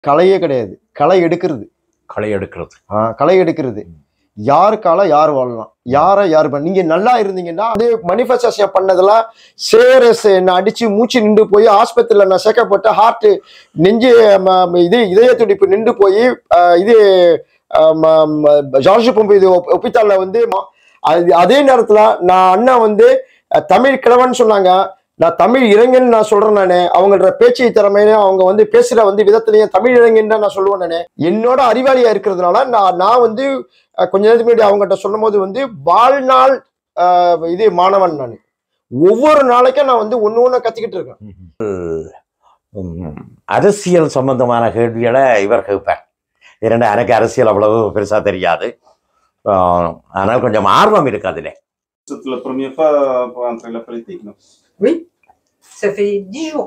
களையே கிடையாது களை எடுக்கிறது களை எடுக்கிறது ஆ, களை எடுக்கிறது யாரு காலம் யார் வாழலாம் யாரை யார் பண்ண நீங்க நல்லா இருந்தீங்கன்னா அது மனிஃபெஸ்டேஷன் பண்ணதெல்லாம் சேரஸ் என்ன அடிச்சு மூச்சு நின்று போய் ஆஸ்பத்திரியில நான் சேர்க்கப்பட்ட ஹார்ட் நெஞ்சு ம, ம, இது இதய துடிப்பு நின்று போய் இது ஜார்ஜ் பம்பு இது ஒப்- ஒப்பித்தால வந்து ம- அது- அதே நேரத்துல நான் அண்ணா வந்து அஹ், தமிழ் கிழவன் சொன்னாங்க நான் தமிழ் இளைஞன் நான் சொல்றேன் நானு அவங்களோட பேச்சு திறமையிலையும் அவங்க வந்து பேசுற வந்து விதத்திலையும் தமிழ் இளைஞன் தான் நான் சொல்லுவேன் நானு என்னோட அறிவாளியா இருக்கிறதுனால நான் நான் வந்து அஹ், கொஞ்ச நேரத்துக்கு முன்னாடி அவங்ககிட்ட சொல்லும் போது வந்து வாழ்நாள் அஹ், இது மாணவன் நான் ஒவ்வொரு நாளைக்கும் நான் வந்து ஒண்ணு ஒண்ணு கத்துக்கிட்டு இருக்கேன் உம், அரசியல் சம்பந்தமான கேள்விகளை இவர் கேட்பார் இரண்டு எனக்கு அரசியல் அவ்வளவு பெருசா தெரியாது ஆஹ், ஆனால் கொஞ்சம் ஆர்வம் இருக்கு அதுல C'est la première fois pour entrer en la politique, non Oui, ça fait dix jours.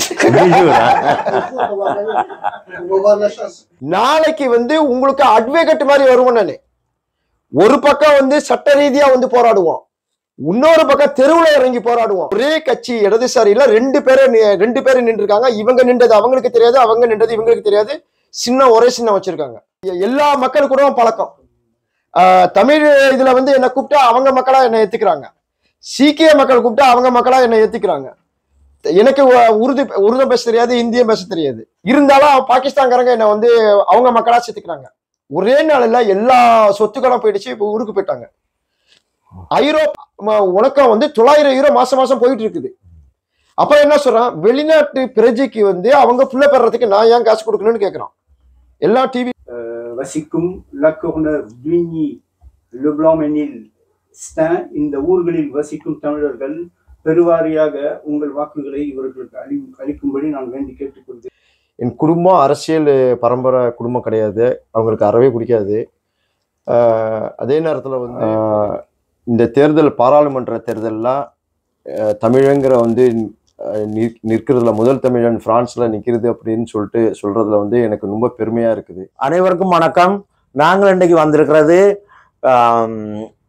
நாளைக்கு வந்து உங்களுக்கு அட்வொகேட் மாதிரி வருவேன் நான் ஒரு பக்கம் வந்து சட்ட ரீதியா வந்து போராடுவோம் இன்னொரு பக்கம் தெருவுல இறங்கி போராடுவோம் ஒரே கட்சி இடதுசாரியில ரெண்டு பேரை நி- ரெண்டு பேரும் நின்று இருக்காங்க இவங்க நின்றது அவங்களுக்கு தெரியாது அவங்க நின்றது இவங்களுக்கு தெரியாது சின்ன ஒரே சின்ன வச்சிருக்காங்க எ- எல்லா மக்கள் கூட பழக்கம் ஆஹ் தமிழ் இதுல வந்து என்னை கூப்பிட்டா அவங்க மக்களா என்னை ஏத்துக்கிறாங்க சீக்கிய மக்கள் கூப்பிட்டா அவங்க மக்களா என்னை ஏத்துக்கிறாங்க எனக்கு உ- உருது உருதம் பேச தெரியாது இந்தியம் பேச தெரியாது இருந்தாலும் பாகிஸ்தான்காரங்க என்னை வந்து அவங்க மக்களா சேர்த்துக்கிறாங்க ஒரே நாள்ல எல்லா சொத்துக்களும் போயிடுச்சு இப்போ ஊருக்கு போயிட்டாங்க ஐரோப்பா உனக்கம் வந்து தொள்ளாயிரம் யூரோ மாசம் மாசம் போயிட்டு இருக்குது அப்ப என்ன சொல்றான் வெளிநாட்டு பிரஜைக்கு வந்து அவங்க புள்ள பெறறதுக்கு நான் ஏன் காசு கொடுக்கணும்னு கேக்குறான் எல்லா டிவி வசிக்கும் லக்கோர்னர் டுயினி லெப்ளாமெனில் ஸ்டான் இந்த ஊர்களில் வசிக்கும் தமிழர்கள் பெருவாரியாக உங்கள் வாக்குகளை இவர்களுக்கு அளி அளிக்கும்படி நான் வேண்டி கேட்டுக்கொள்கிறேன் என் குடும்பம் அரசியல் பரம்பரை குடும்பம் கிடையாது அவங்களுக்கு அறவே பிடிக்காது ஆஹ் அதே நேரத்தில் வந்து ஆஹ் இந்த தேர்தல் பாராளுமன்ற தேர்தல்லாம் ஆஹ் தமிழங்கிற வந்து ஆஹ் நிற்- நிற்கிறதுல முதல் தமிழன் பிரான்ஸ்ல நிற்கிறது அப்படின்னு சொல்லிட்டு சொல்றதுல வந்து எனக்கு ரொம்ப பெருமையா இருக்குது அனைவருக்கும் வணக்கம் நாங்கள் இன்றைக்கு வந்திருக்கிறது ஆம்,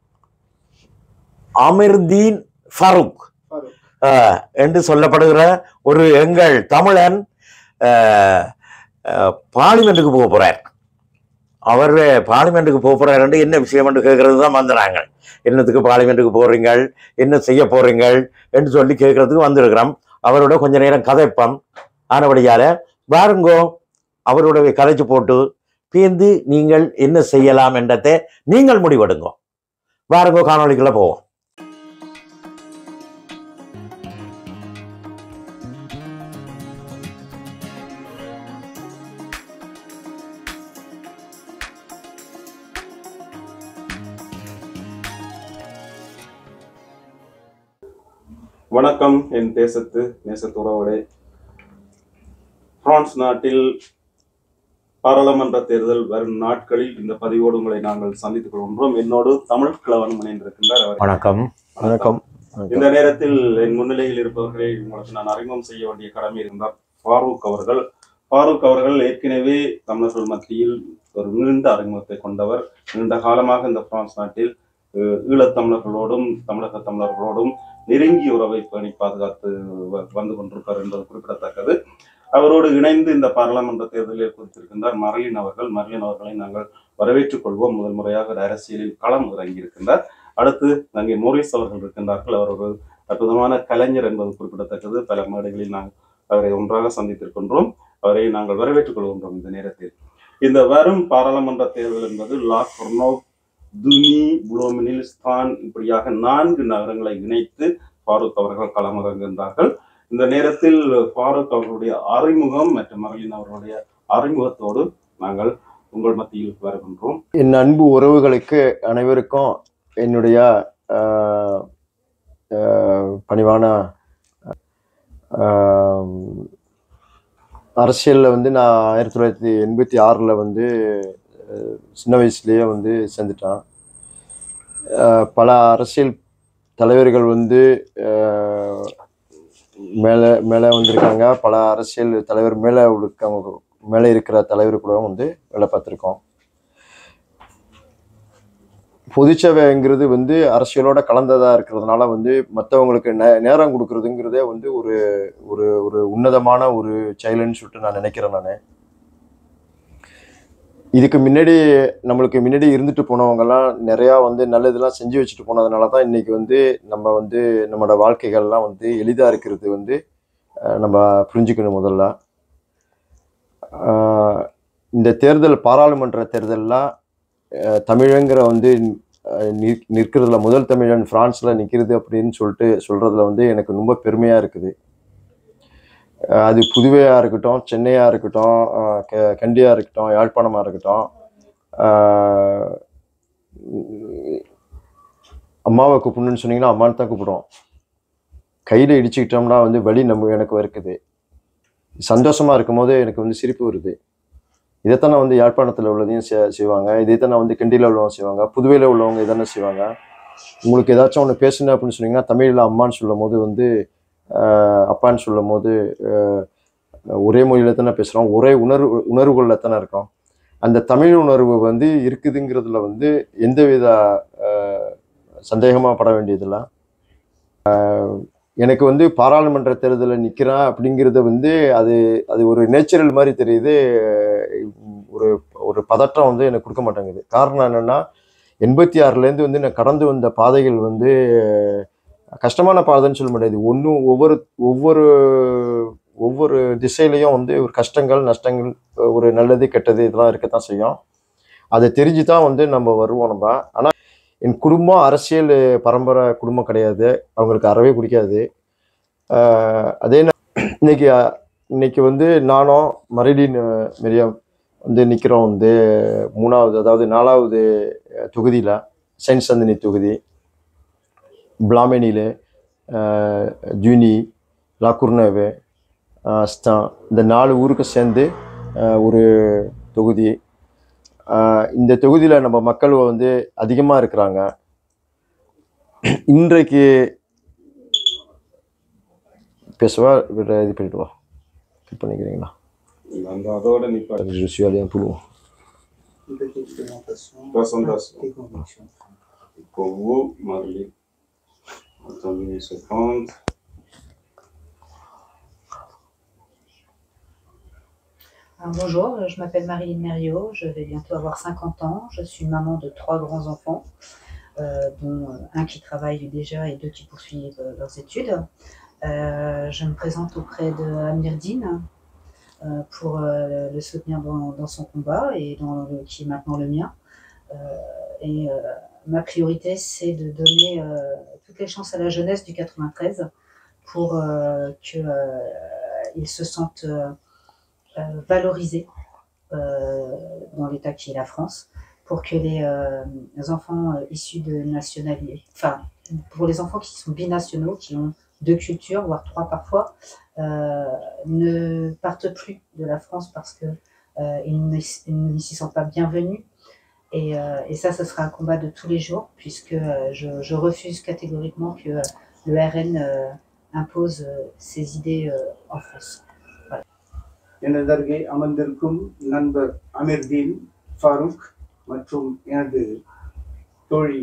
அமிர்தீன் ஃபரூக் ஃபரூக். ஆஹ், என்று சொல்லப்படுகிற ஒரு எங்கள் தமிழன் ஆஹ், ஆஹ், பார்லிமெண்ட்டுக்கு போக போறார் அவர் பார்லிமெண்ட்டுக்கு போக போறார் என்று என்ன விஷயம் என்று கேட்கறது தான் வந்து நாங்கள் என்னத்துக்கு பார்லிமெண்ட்டுக்கு போறீங்கள் என்ன செய்ய போறீங்கள் என்று சொல்லி கேட்கறதுக்கு வந்திருக்கிறோம் அவரோட கொஞ்ச நேரம் கதைப்பம் ஆனபடியால வாருங்கோ அவரோட கதைச்சு போட்டு பேந்து நீங்கள் என்ன செய்யலாம் என்றதை நீங்கள் முடிவெடுங்க வாருங்கோ காணொளிக்குள்ள போவோம் வணக்கம் என் தேசத்து நேசத்துறவுகளே பிரான்ஸ் நாட்டில் பாராளுமன்ற தேர்தல் வரும் நாட்களில் இந்த பதிவோடு உங்களை நாங்கள் சந்தித்துக் கொள்கின்றோம் என்னோடு தமிழ் கிழவன் இணைந்திருக்கின்றார் அவர் வணக்கம் வணக்கம் இந்த நேரத்தில் என் முன்னிலையில் இருப்பவர்களை உங்களுக்கு நான் அறிமுகம் செய்ய வேண்டிய கடமை இருந்தார் ஃபாரூக் அவர்கள் ஃபாரூக் அவர்கள் ஏற்கனவே தமிழர்கள் மத்தியில் ஒரு நீண்ட அறிமுகத்தை கொண்டவர் நீண்ட காலமாக இந்த பிரான்ஸ் நாட்டில் அஹ், ஈழத்தமிழர்களோடும் தமிழக தமிழர்களோடும் நெருங்கிய உறவை பேணி பாதுகாத்து வ- வந்து கொண்டிருப்பார் என்பது குறிப்பிடத்தக்கது அவரோடு இணைந்து இந்த பாராளுமன்ற தேர்தலில் குறித்திருக்கின்றார் மரலின் அவர்கள் மரலின் அவர்களை நாங்கள் வரவேற்றுக் கொள்வோம் முதல் முறையாக ஒரு அரசியலில் களம் இறங்கியிருக்கின்றார் அடுத்து அங்கே மோரிஸ் அவர்கள் இருக்கின்றார்கள் அவர் ஒரு அற்புதமான கலைஞர் என்பது குறிப்பிடத்தக்கது பல மேடைகளில் நாங்கள் அவரை ஒன்றாக சந்தித்திருக்கின்றோம் அவரை நாங்கள் வரவேற்றுக் கொள்கின்றோம் இந்த நேரத்தில் இந்த வரும் பாராளுமன்ற தேர்தல் என்பது லா கொர்னோ துனி புளோமினில் ஸ்தான் இப்படியாக நான்கு நகரங்களை இணைத்து ஃபாரூக் அவர்கள் களமிறங்குகின்றார்கள் இந்த நேரத்தில் ஃபாரூக் அவர்களுடைய அறிமுகம் மற்றும் மகளின் அவர்களுடைய அறிமுகத்தோடு நாங்கள் உங்கள் மத்தியில் வருகின்றோம் என் அன்பு உறவுகளுக்கு அனைவருக்கும் என்னுடைய ஆஹ், ஆஹ், பணிவான ஆஹ், அரசியல்ல வந்து நான் ஆயிரத்தி தொள்ளாயிரத்தி எண்பத்தி ஆறில் வந்து ஆஹ், சின்ன வயசுலேயே வந்து சேர்ந்துட்டேன் ஆஹ், பல அரசியல் தலைவர்கள் வந்து ஆஹ், மேலே மேலே வந்திருக்காங்க பல அரசியல் தலைவர் மேலே இருக்கவங்க மேலே இருக்கிற தலைவர் கூட வந்து வேலை பார்த்துருக்கோம் பொதுச்சேவைங்கிறது வந்து அரசியலோட கலந்ததா இருக்கிறதுனால வந்து மற்றவங்களுக்கு நே நேரம் கொடுக்கறதுங்கிறதே வந்து ஒரு ஒரு ஒரு உன்னதமான ஒரு செயலுன்னு சொல்லிட்டு நான் நினைக்கிறேன் நான் இதுக்கு முன்னாடி நம்மளுக்கு முன்னாடி இருந்துட்டு போனவங்கெல்லாம் நிறையா வந்து நல்லதெல்லாம் செஞ்சு வச்சுட்டு போனதுனால தான் இன்னைக்கு வந்து நம்ம வந்து நம்மளோட வாழ்க்கைகள்லாம் வந்து எளிதாக இருக்கிறது வந்து அஹ், நம்ம புரிஞ்சுக்கணும் முதல்ல அஹ், இந்த தேர்தல் பாராளுமன்ற தேர்தல்லாம் அஹ், தமிழங்கிற வந்து அஹ், நிற்- நிற்கிறதுல முதல் தமிழன் பிரான்ஸ்ல நிற்கிறது அப்படின்னு சொல்லிட்டு சொல்றதுல வந்து எனக்கு ரொம்ப பெருமையா இருக்குது அஹ், அது புதுவையா இருக்கட்டும் சென்னையா இருக்கட்டும் அஹ், க- கண்டியா இருக்கட்டும் யாழ்ப்பாணமா இருக்கட்டும் அஹ், அம்மாவை கூப்பிடணும்னு சொன்னீங்கன்னா அம்மான்னு தான் கூப்பிடுவோம் கையில இடிச்சுக்கிட்டோம்னா வந்து வலி நம்ம எனக்கு இருக்குது சந்தோஷமா இருக்கும் போது எனக்கு வந்து சிரிப்பு வருது இதைத்தானே வந்து யாழ்ப்பாணத்தில் உள்ளதையும் செ- செய்வாங்க இதைத்தானே வந்து கிண்டியில் உள்ளவங்க செய்வாங்க புதுவையில் உள்ளவங்க இதானே செய்வாங்க உங்களுக்கு ஏதாச்சும் ஒன்று பேசணும் அப்படின்னு சொன்னீங்கன்னா தமிழில் அம்மான்னு சொல்லும் போது வந்து ஆஹ், அப்பான்னு சொல்லும் போது ஆஹ், ஒரே மொழியில தானே பேசுகிறோம் ஒரே உணர்வு உணர்வுகளில் தானே இருக்கோம் அந்த தமிழ் உணர்வு வந்து இருக்குதுங்கிறதுல வந்து எந்தவித ஆஹ், சந்தேகமா பட வேண்டியதில்லை ஆஹ், எனக்கு வந்து பாராளுமன்ற தேர்தலில் நிற்கிறேன் அப்படிங்கிறத வந்து அது அது ஒரு நேச்சுரல் மாதிரி தெரியுது ஒரு ஒரு பதட்டம் வந்து எனக்கு கொடுக்க மாட்டேங்குது காரணம் என்னன்னா எண்பத்தி ஆறுலேருந்து வந்து நான் கடந்து வந்த பாதைகள் வந்து கஷ்டமான பாதைன்னு சொல்ல முடியாது ஒன்றும் ஒவ்வொரு ஒவ்வொரு ஒவ்வொரு திசையிலையும் வந்து ஒரு கஷ்டங்கள் நஷ்டங்கள் ஒரு நல்லது கெட்டது இதெல்லாம் இருக்கத்தான் செய்யும் அதை தெரிஞ்சு தான் வந்து நம்ம வருவோம் நம்ம ஆனால் என் குடும்பம் அரசியல் பரம்பரை குடும்பம் கிடையாது அவங்களுக்கு அறவே பிடிக்காது ஆஹ் அதே நே- இன்னைக்கு இன்னைக்கு வந்து நானும் மரிலின் மெரியம் வந்து நிற்கிறோம் வந்து மூணாவது அதாவது நாலாவது தொகுதியில் செயின்ட் சந்தினி தொகுதி பிளாமெனியில் ஜூனி லாக்குர்னேவு ஸ்தான் இந்த நாலு ஊருக்கு சேர்ந்து ஆஹ் ஒரு தொகுதி ஆஹ் இந்த தொகுதியில் நம்ம மக்கள் வந்து அதிகமாக இருக்கிறாங்க இன்றைக்கு பேசவா வேற இது பண்ணிட்டு வா கிளிக் பண்ணிக்கிறீங்களா அந்த அதோட நிப்பா Je suis allé un peu loin. Une petite présentation. Présentation. Et conviction. pour vous, Marie. Attendez une seconde. Alors, bonjour, je m'appelle Marilyn Mériot, je vais bientôt avoir 50 ans. Je suis maman de trois grands-enfants, euh, dont euh, un qui travaille déjà et deux qui poursuivent euh, leurs études. Euh, je me présente auprès de Amirdine euh, pour euh, le soutenir dans, dans son combat et dans le, qui est maintenant le mien. Euh, et euh, ma priorité, c'est de donner euh, toutes les chances à la jeunesse du 93 pour euh, qu'ils se sentent euh, euh, valorisés euh, dans l'État qui est la France, pour que les, euh, les enfants euh, issus de nationalité, enfin, pour les enfants qui sont binationaux, qui ont deux cultures, voire trois parfois, euh, ne partent plus de la France parce que euh, ils ne ils ne s'y sentent pas bienvenus. Et, euh, et ça, ce sera un combat de tous les jours, puisque euh, je, je refuse catégoriquement que euh, le RN euh, impose euh, ses idées euh, en France. எனது அருகே அமர்ந்திருக்கும் நண்பர் அமீர்தீன் ஃபாரூக் மற்றும் எனது தோழி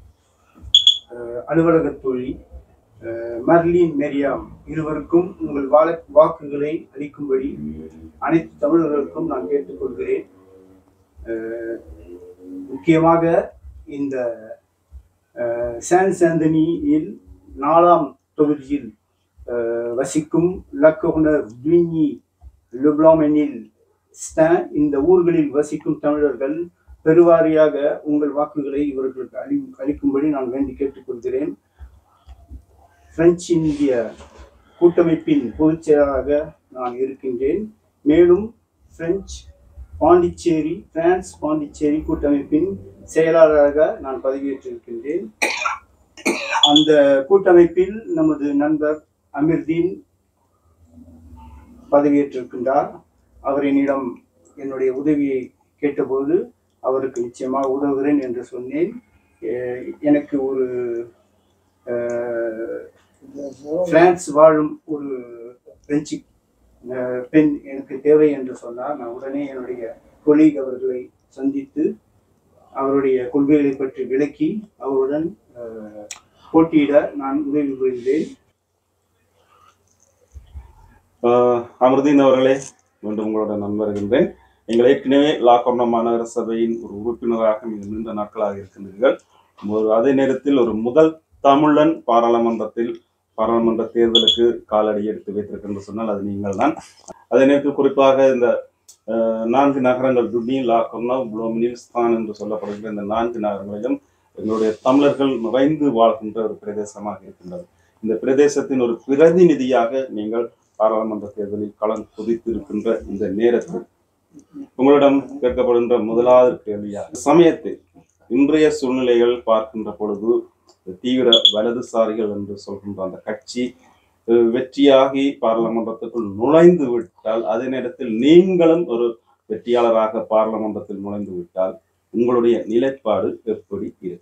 அஹ், அலுவலக தோழி அஹ், மர்லீன் மெரியாம் இருவருக்கும் உங்கள் வாழ வாக்குகளை அளிக்கும்படி அனைத்து தமிழர்களுக்கும் நான் கேட்டுக்கொள்கிறேன் அஹ், முக்கியமாக இந்த அஹ், சான் சாந்தனியில் நாலாம் தொகுதியில் அஹ், வசிக்கும் லக்கோனர் டுவினி லுப்ளாமெனில் ஸ்டான் இந்த ஊர்களில் வசிக்கும் தமிழர்கள் பெருவாரியாக உங்கள் வாக்குகளை இவர்களுக்கு அளி அளிக்கும்படி நான் வேண்டி கேட்டுக்கொள்கிறேன் பிரெஞ்சு இந்திய கூட்டமைப்பின் பொதுச் செயலாளராக நான் இருக்கின்றேன் மேலும் பிரெஞ்சு பாண்டிச்சேரி பிரான்ஸ் பாண்டிச்சேரி கூட்டமைப்பின் செயலாளராக நான் பதவியேற்றிருக்கின்றேன் அந்த கூட்டமைப்பில் நமது நண்பர் அமிர்தீன் பதவியேற்றிருக்கின்றார் அவர் என்னிடம் என்னுடைய உதவியை கேட்டபோது அவருக்கு நிச்சயமாக உதவுகிறேன் என்று சொன்னேன் எ- எனக்கு ஒரு அஹ், பிரான்ஸ் வாழும் ஒரு பிரெஞ்சு அஹ், பெண் எனக்கு தேவை என்று சொன்னார் நான் உடனே என்னுடைய கொலீக் அவர்களை சந்தித்து அவருடைய கொள்கைகளை பற்றி விளக்கி அவருடன் அஹ், போட்டியிட நான் உதவி புரிந்தேன் ஆஹ் அமிர்தீன் அவர்களே மீண்டும் உங்களோட நான் வருகின்றேன் நீங்கள் ஏற்கனவே லாக்கொர்ண மாநகர சபையின் ஒரு உறுப்பினராக நீங்கள் நீண்ட நாட்களாக இருக்கின்றீர்கள் ஒரு அதே நேரத்தில் ஒரு முதல் தமிழன் பாராளுமன்றத்தில் பாராளுமன்ற தேர்தலுக்கு காலடி எடுத்து வைத்திருக்கின்ற சொன்னால் அது நீங்கள் தான் அதே நேரத்தில் குறிப்பாக இந்த அஹ், நான்கு நகரங்கள் டுனி லாக்கொர்னா புளோமினில் ஸ்தான் என்று சொல்லப்படுகிற இந்த நான்கு நகரங்களிலும் எங்களுடைய தமிழர்கள் நிறைந்து வாழ்கின்ற ஒரு பிரதேசமாக இருக்கின்றது இந்த பிரதேசத்தின் ஒரு பிரதிநிதியாக நீங்கள் பாராளுமன்ற தேர்தலில் களம் குதித்திருக்கின்ற இந்த நேரத்தில் உங்களிடம் கேட்கப்படுகின்ற முதலாவது கேள்வியாக சமயத்தில் இன்றைய சூழ்நிலைகள் பார்க்கின்ற பொழுது தீவிர வலதுசாரிகள் என்று சொல்கின்ற அந்த கட்சி அஹ், வெற்றியாகி பாராளுமன்றத்துக்குள் நுழைந்து விட்டால் அதே நேரத்தில் நீங்களும் ஒரு வெற்றியாளராக பாராளுமன்றத்தில் நுழைந்து விட்டால் உங்களுடைய நிலைப்பாடு எப்படி இருக்கும்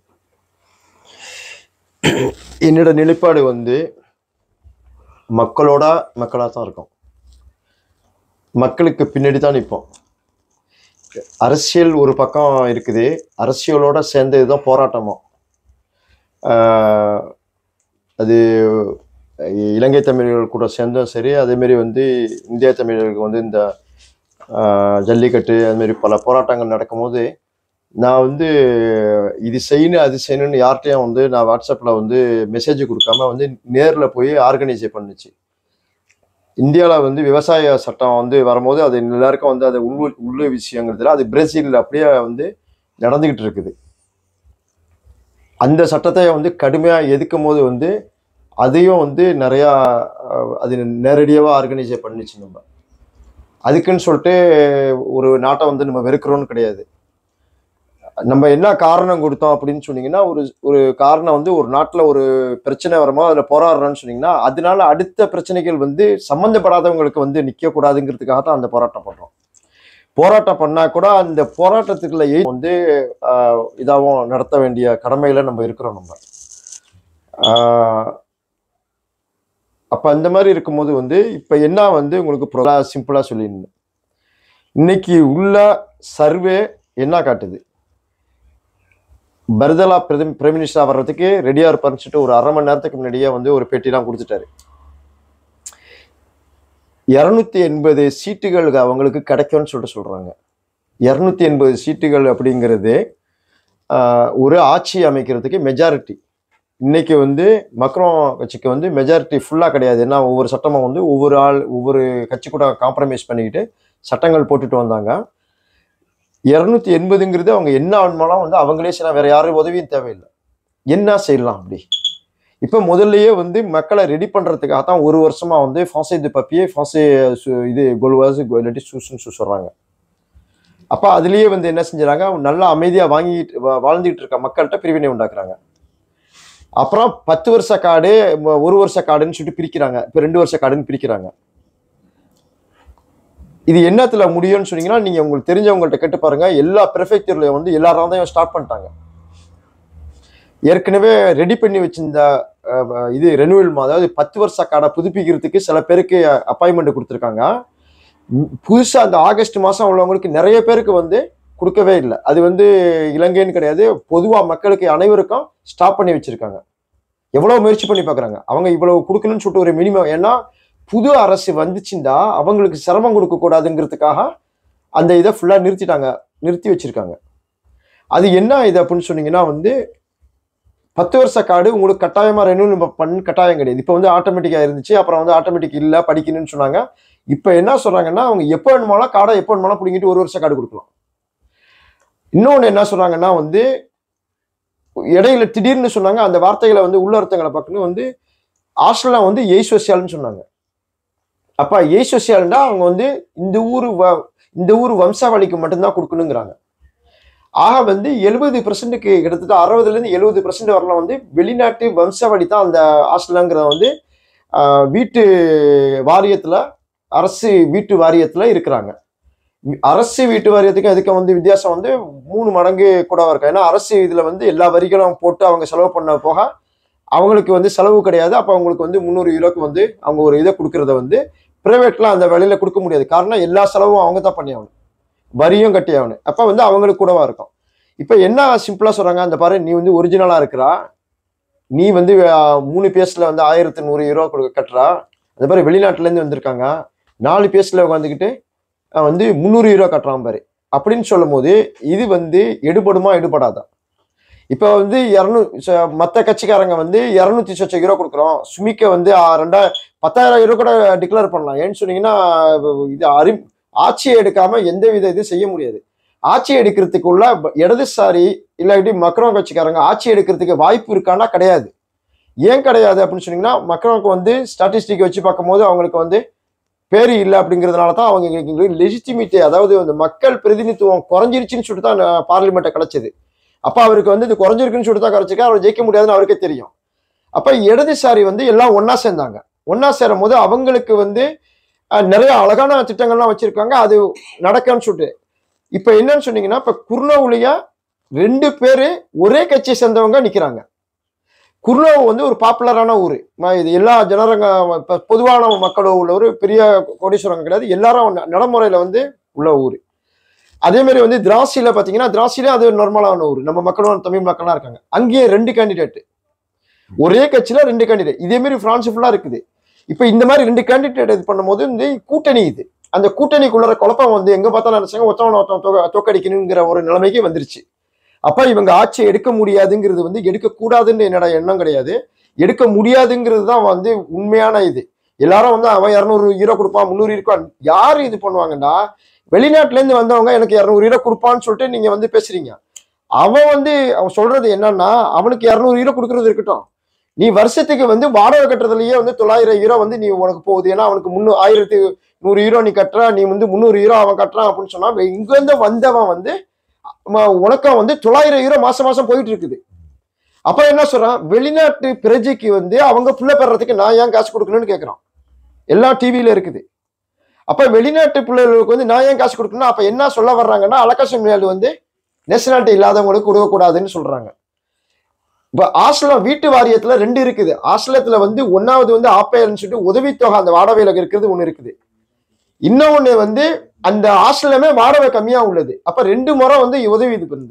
என்னோட நிலைப்பாடு வந்து மக்களோட மக்களாக தான் இருக்கும் மக்களுக்கு பின்னாடி தான் நிற்போம் அரசியல் ஒரு பக்கம் இருக்குது அரசியலோட சேர்ந்தது தான் போராட்டமும் ஆஹ் அது இலங்கை தமிழர்கள் கூட சேர்ந்தும் சரி அதேமாரி வந்து இந்திய தமிழர்களுக்கு வந்து இந்த ஆஹ் ஜல்லிக்கட்டு அதுமாரி பல போராட்டங்கள் நடக்கும்போது நான் வந்து இது செய்யணும் அது செய்யணும்னு யார்கிட்டயும் வந்து நான் வாட்ஸ்அப்பில் வந்து மெசேஜ் கொடுக்காம வந்து நேரில் போய் ஆர்கனைஸ் பண்ணுச்சு இந்தியாவில் வந்து விவசாய சட்டம் வந்து வரும்போது அது எல்லாருக்கும் வந்து அது உள் உள்ள விஷயங்கிறதுல அது பிரேசிலில் அப்படியே வந்து நடந்துக்கிட்டு இருக்குது அந்த சட்டத்தை வந்து கடுமையாக எதிர்க்கும் போது வந்து அதையும் வந்து நிறையா அஹ், அது நேரடியாக ஆர்கனைஸ் பண்ணுச்சு நம்ம அதுக்குன்னு சொல்லிட்டு ஒரு நாட்டை வந்து நம்ம வெறுக்கிறோன்னு கிடையாது நம்ம என்ன காரணம் கொடுத்தோம் அப்படின்னு சொன்னீங்கன்னா ஒரு ஒரு காரணம் வந்து ஒரு நாட்டில் ஒரு பிரச்சனை வரும்போது அதில் போராடுறோன்னு சொன்னீங்கன்னா அதனால அடுத்த பிரச்சனைகள் வந்து சம்மந்தப்படாதவங்களுக்கு வந்து நிற்கக்கூடாதுங்கிறதுக்காக தான் அந்த போராட்டம் பண்ணுறோம் போராட்டம் பண்ணால் கூட அந்த போராட்டத்துக்குள்ள எய் வந்து ஆஹ், இதாகவும் நடத்த வேண்டிய கடமையில நம்ம இருக்கிறோம் நம்ம ஆஹ், அப்ப அந்த மாதிரி இருக்கும்போது வந்து இப்ப என்ன வந்து உங்களுக்கு சிம்பிளா சொல்லியிருந்தேன் இன்னைக்கு உள்ள சர்வே என்ன காட்டுது பர்தலா பிரதம் பிரைம் மினிஸ்டர் வர்றதுக்கு ரெடியா இருப்பாருன்னு சொல்லிட்டு ஒரு அரை மணி நேரத்துக்கு முன்னாடியே வந்து ஒரு பேட்டிலாம் கொடுத்துட்டாரு இரநூத்தி எண்பது சீட்டுகள் அவங்களுக்கு கிடைக்கும்னு சொல்லிட்டு சொல்றாங்க இரநூத்தி எண்பது சீட்டுகள் அப்படிங்கிறது ஆஹ், ஒரு ஆட்சி அமைக்கிறதுக்கு மெஜாரிட்டி இன்னைக்கு வந்து மக்ரோ கட்சிக்கு வந்து மெஜாரிட்டி ஃபுல்லாக கிடையாது ஏன்னா ஒவ்வொரு சட்டமும் வந்து ஒவ்வொரு ஆள் ஒவ்வொரு கட்சி கூட காம்ப்ரமைஸ் பண்ணிக்கிட்டு சட்டங்கள் போட்டுட்டு வந்தாங்க இரநூத்தி எண்பதுங்கிறது அவங்க என்ன ஆன்மாலும் வந்து அவங்களே செய்யலாம் வேற யாரும் உதவியும் தேவையில்லை என்ன செய்யலாம் அப்படி இப்போ முதல்லயே வந்து மக்களை ரெடி பண்ணுறதுக்காக தான் ஒரு வருஷமா வந்து ஃபாசே து பப்பியே ஃபாசே சு- இது கோல்வாஸ் இல்லாட்டி சூசுன்னு சூ சொல்கிறாங்க அப்போ அதுலேயே வந்து என்ன செஞ்சுறாங்க நல்லா அமைதியாக வாங்கிட்டு வா- வாழ்ந்துட்டு இருக்க மக்கள்கிட்ட பிரிவினை உண்டாக்குறாங்க அப்புறம் பத்து வருஷ காடு ம- ஒரு வருஷ காடுன்னு சொல்லிட்டு பிரிக்கிறாங்க இப்போ ரெண்டு வருஷ காடுன்னு பிரிக்கிறாங்க இது என்னத்துல முடியும்னு சொன்னீங்கன்னா நீங்க உங்களுக்கு தெரிஞ்சவங்கள்ட்ட கேட்டு பாருங்க எல்லா ப்ரிஃபெக்சர்லயும் வந்து எல்லா ராதையும் ஸ்டார்ட் பண்ணிட்டாங்க ஏற்கனவே ரெடி பண்ணி வச்சிருந்த அஹ், இது ரெனுவல் அதாவது பத்து வருஷ காடை புதுப்பிக்கிறதுக்கு சில பேருக்கு அப்பாயின்மெண்ட் கொடுத்துருக்காங்க ம், புதுசா அந்த ஆகஸ்ட் மாசம் உள்ளவங்களுக்கு நிறைய பேருக்கு வந்து கொடுக்கவே இல்லை அது வந்து இலங்கைன்னு கிடையாது பொதுவா மக்களுக்கு அனைவருக்கும் ஸ்டாப் பண்ணி வச்சிருக்காங்க எவ்வளவு முயற்சி பண்ணி பார்க்கறாங்க அவங்க இவ்வளவு கொடுக்கணும்னு சொல்லிட்டு ஒரு மினிமம் ஏன்னா புது அரசு வந்துச்சுண்டா அவங்களுக்கு சிரமம் கொடுக்க கூடாதுங்கிறதுக்காக அந்த இதை ஃபுல்லா நிறுத்திட்டாங்க நிறுத்தி வச்சிருக்காங்க அது என்ன இது அப்படின்னு சொன்னீங்கன்னா வந்து பத்து வருஷ கார்டு உங்களுக்கு கட்டாயமா ரெனியூ பண்ண கட்டாயம் கிடையாது இப்போ வந்து ஆட்டோமேட்டிக்கா இருந்துச்சு அப்புறம் வந்து ஆட்டோமேட்டிக் இல்ல படிக்கணும்னு சொன்னாங்க இப்போ என்ன சொல்றாங்கன்னா அவங்க எப்போ வேணுமாலும் கார்டை எப்போ வேணுமாலும் பிடிங்கிட்டு ஒரு வருஷ கார்டு கொடுக்கலாம் இன்னொன்று என்ன சொல்றாங்கன்னா வந்து இடையில திடீர்னு சொன்னாங்க அந்த வார்த்தைகளை வந்து உள்ள அர்த்தங்களை பார்க்கணும் வந்து ஆஸ்திரேலியா வந்து எய் சோசியல்னு சொன்னாங்க அப்ப ஏய் சோசியல்னா அவங்க வந்து இந்த ஊர் வ- இந்த ஊர் வம்சாவளிக்கு மட்டும்தான் கொடுக்கணுங்கிறாங்க ஆக வந்து எழுபது பெர்சன்ட்டுக்கு கிட்டத்தட்ட அறுபதுல இருந்து எழுபது பெர்சன்ட் வரலாம் வந்து வெளிநாட்டு வம்சாவளி தான் அந்த ஆஸ்திரேலியாங்கிறத வந்து ஆஹ், வீட்டு வாரியத்துல அரசு வீட்டு வாரியத்துல இருக்கிறாங்க அரசு வீட்டு வாரியத்துக்கு அதுக்கு வந்து வித்தியாசம் வந்து மூணு மடங்கு கூட இருக்கும் ஏன்னா அரசு இதுல வந்து எல்லா வரிகளும் போட்டு அவங்க செலவு பண்ண போக அவங்களுக்கு வந்து செலவு கிடையாது அப்போ அவங்களுக்கு வந்து முந்நூறு யூரோக்கு வந்து அவங்க ஒரு இதை கொடுக்கறத வந்து பிரைவேட்ல அந்த விலையில கொடுக்க முடியாது காரணம் எல்லா செலவும் அவங்க தான் பண்ணி ஆகணும் வரியும் கட்டி ஆகணும் அப்போ வந்து அவங்களுக்கு கூடவா இருக்கும் இப்போ என்ன சிம்பிளா சொல்றாங்க அந்த பாரு நீ வந்து ஒரிஜினலா இருக்கிறா நீ வந்து அஹ், மூணு பேஸ்ல வந்து ஆயிரத்தி நூறு யூரோ கொடு- கட்டுறா அந்த மாதிரி வெளிநாட்டுல இருந்து வந்திருக்காங்க நாலு பேஸ்ல உட்காந்துக்கிட்டு அஹ் வந்து முந்நூறு யூரோ கட்டுறான் பாரு அப்படின்னு சொல்லும் போது இது வந்து எடுபடுமா எடுபடாதா இப்போ வந்து இரநூ மற்ற கட்சிக்காரங்க வந்து இரநூத்தி சொச்ச யூரோ கொடுக்குறோம் சுமிக்க வந்து ஆ, ரெண்டா பத்தாயிரம் யூரோ கூட டிக்ளேர் பண்ணலாம் ஏன்னு சொன்னீங்கன்னா இது அறி ஆட்சியை எடுக்காம எந்த வித இது செய்ய முடியாது ஆட்சி எடுக்கிறதுக்குள்ள ப- இடதுசாரி இல்லாட்டி மக்ரோன் கட்சிக்காரங்க ஆட்சி எடுக்கிறதுக்கு வாய்ப்பு இருக்கான்னா கிடையாது ஏன் கிடையாது அப்படின்னு சொன்னீங்கன்னா மக்ரோனுக்கு வந்து ஸ்டாட்டிஸ்டிக் வச்சு பார்க்கும்போது அவங்களுக்கு வந்து பேர் இல்லை அப்படிங்கிறதுனால தான் அவங்க லெஜிட்டிமிட்டி அதாவது அந்த மக்கள் பிரதிநிதித்துவம் குறைஞ்சிருச்சுன்னு சொல்லிட்டு தான் பார்லிமெண்ட்டை கிடைச்சது அப்போ அவருக்கு வந்து இது குறைஞ்சிருக்குன்னு சொல்லிட்டு தான் கிடைச்சிக்க அவர் ஜெயிக்க முடியாதுன்னு அவருக்கே தெரியும் அப்போ இடதுசாரி வந்து எல்லாம் ஒண்ணா சேர்ந்தாங்க ஒண்ணா சேரும் போது அவங்களுக்கு வந்து அஹ், நிறைய அழகான திட்டங்கள்லாம் வச்சிருக்காங்க அது நடக்கும்னு சொல்லிட்டு இப்போ என்னன்னு சொன்னீங்கன்னா இப்போ குர்னவுலியா ரெண்டு பேரு ஒரே கட்சியை சேர்ந்தவங்க நிக்கிறாங்க குர்னோவ் வந்து ஒரு பாப்புலரான ஊர் இது எல்லா ஜனரங்க இப்போ பொதுவான மக்கள் உள்ள ஒரு பெரிய கோடீஸ்வரங்க கிடையாது எல்லாரும் ந- நடைமுறையில வந்து உள்ள ஊர் அதே மாதிரி வந்து திராசியில பாத்தீங்கன்னா திராசியில அது நார்மலான ஊர் நம்ம மக்களும் தமிழ் மக்கள்லாம் இருக்காங்க அங்கேயே ரெண்டு கேண்டிடேட் ஒரே கட்சியில ரெண்டு கேண்டிடேட் இதே மாதிரி பிரான்ஸ் ஃபுல்லா இருக்குது இப்போ இந்த மாதிரி ரெண்டு கேண்டிடேட் இது பண்ணும்போது இந்த கூட்டணி இது அந்த கூட்டணிக்குள்ள குழப்பம் வந்து எங்க பார்த்தாலும் நினைச்சாங்க ஒருத்தவன ஒருத்தன் தோக்க- தோக்கடிக்கணுங்கிற ஒரு நிலைமைக்கு வந்துருச்சு அப்ப இவங்க ஆட்சி எடுக்க முடியாதுங்கிறது வந்து எடுக்கக்கூடாதுன்னு என்னோட எண்ணம் கிடையாது எடுக்க முடியாதுங்கிறது தான் வந்து உண்மையான இது எல்லாரும் வந்து அவன் இரநூறு ஹீரோ கொடுப்பான் முந்நூறு இருக்கான் யாரு இது பண்ணுவாங்கன்னா வெளிநாட்டுல இருந்து வந்தவங்க எனக்கு இரநூறு ஹீரோ கொடுப்பான்னு சொல்லிட்டு நீங்க வந்து பேசுறீங்க அவன் வந்து அவன் சொல்றது என்னன்னா அவனுக்கு இரநூறு ஹீரோ கொடுக்கறது இருக்கட்டும் நீ வருஷத்துக்கு வந்து வாடகை கட்டுறதுலயே வந்து தொள்ளாயிரம் ஹீரோ வந்து நீ உனக்கு போகுது ஏன்னா அவனுக்கு முன்னூ ஆயிரத்தி நூறு ஹீரோ நீ கட்டுற நீ வந்து முந்நூறு ஹீரோ அவன் கட்டுறான் அப்படின்னு சொன்னா இங்க இருந்து வந்தவன் வந்து ம- உனக்கும் வந்து தொள்ளாயிரம் ஹீரோ மாசம் மாசம் போயிட்டு இருக்குது அப்ப என்ன சொல்றான் வெளிநாட்டு பிரஜைக்கு வந்து அவங்க புள்ள பெறறதுக்கு நான் ஏன் காசு கொடுக்கணும்னு கேட்கறான் எல்லா டிவியில இருக்குது அப்ப வெளிநாட்டு பிள்ளைகளுக்கு வந்து நான் ஏன் காசு கொடுக்கணும் அப்ப என்ன சொல்ல வர்றாங்கன்னா அலக்காசம் வந்து நேஷனாலிட்டி இல்லாதவங்களுக்கு கொடுக்கக்கூடாதுன்னு சொல்றாங்க இப்ப ஆசிலம் வீட்டு வாரியத்துல ரெண்டு இருக்குது ஆசிலத்துல வந்து ஒன்னாவது வந்து ஆப்பேர்னு சொல்லிட்டு உதவித்தொகை அந்த வாடகையில இருக்கிறது ஒண்ணு இருக்குது இன்னொன்னு வந்து அந்த ஆசிலமே வாடகை கம்மியா உள்ளது அப்ப ரெண்டு முறை வந்து உதவி இது பண்ணுது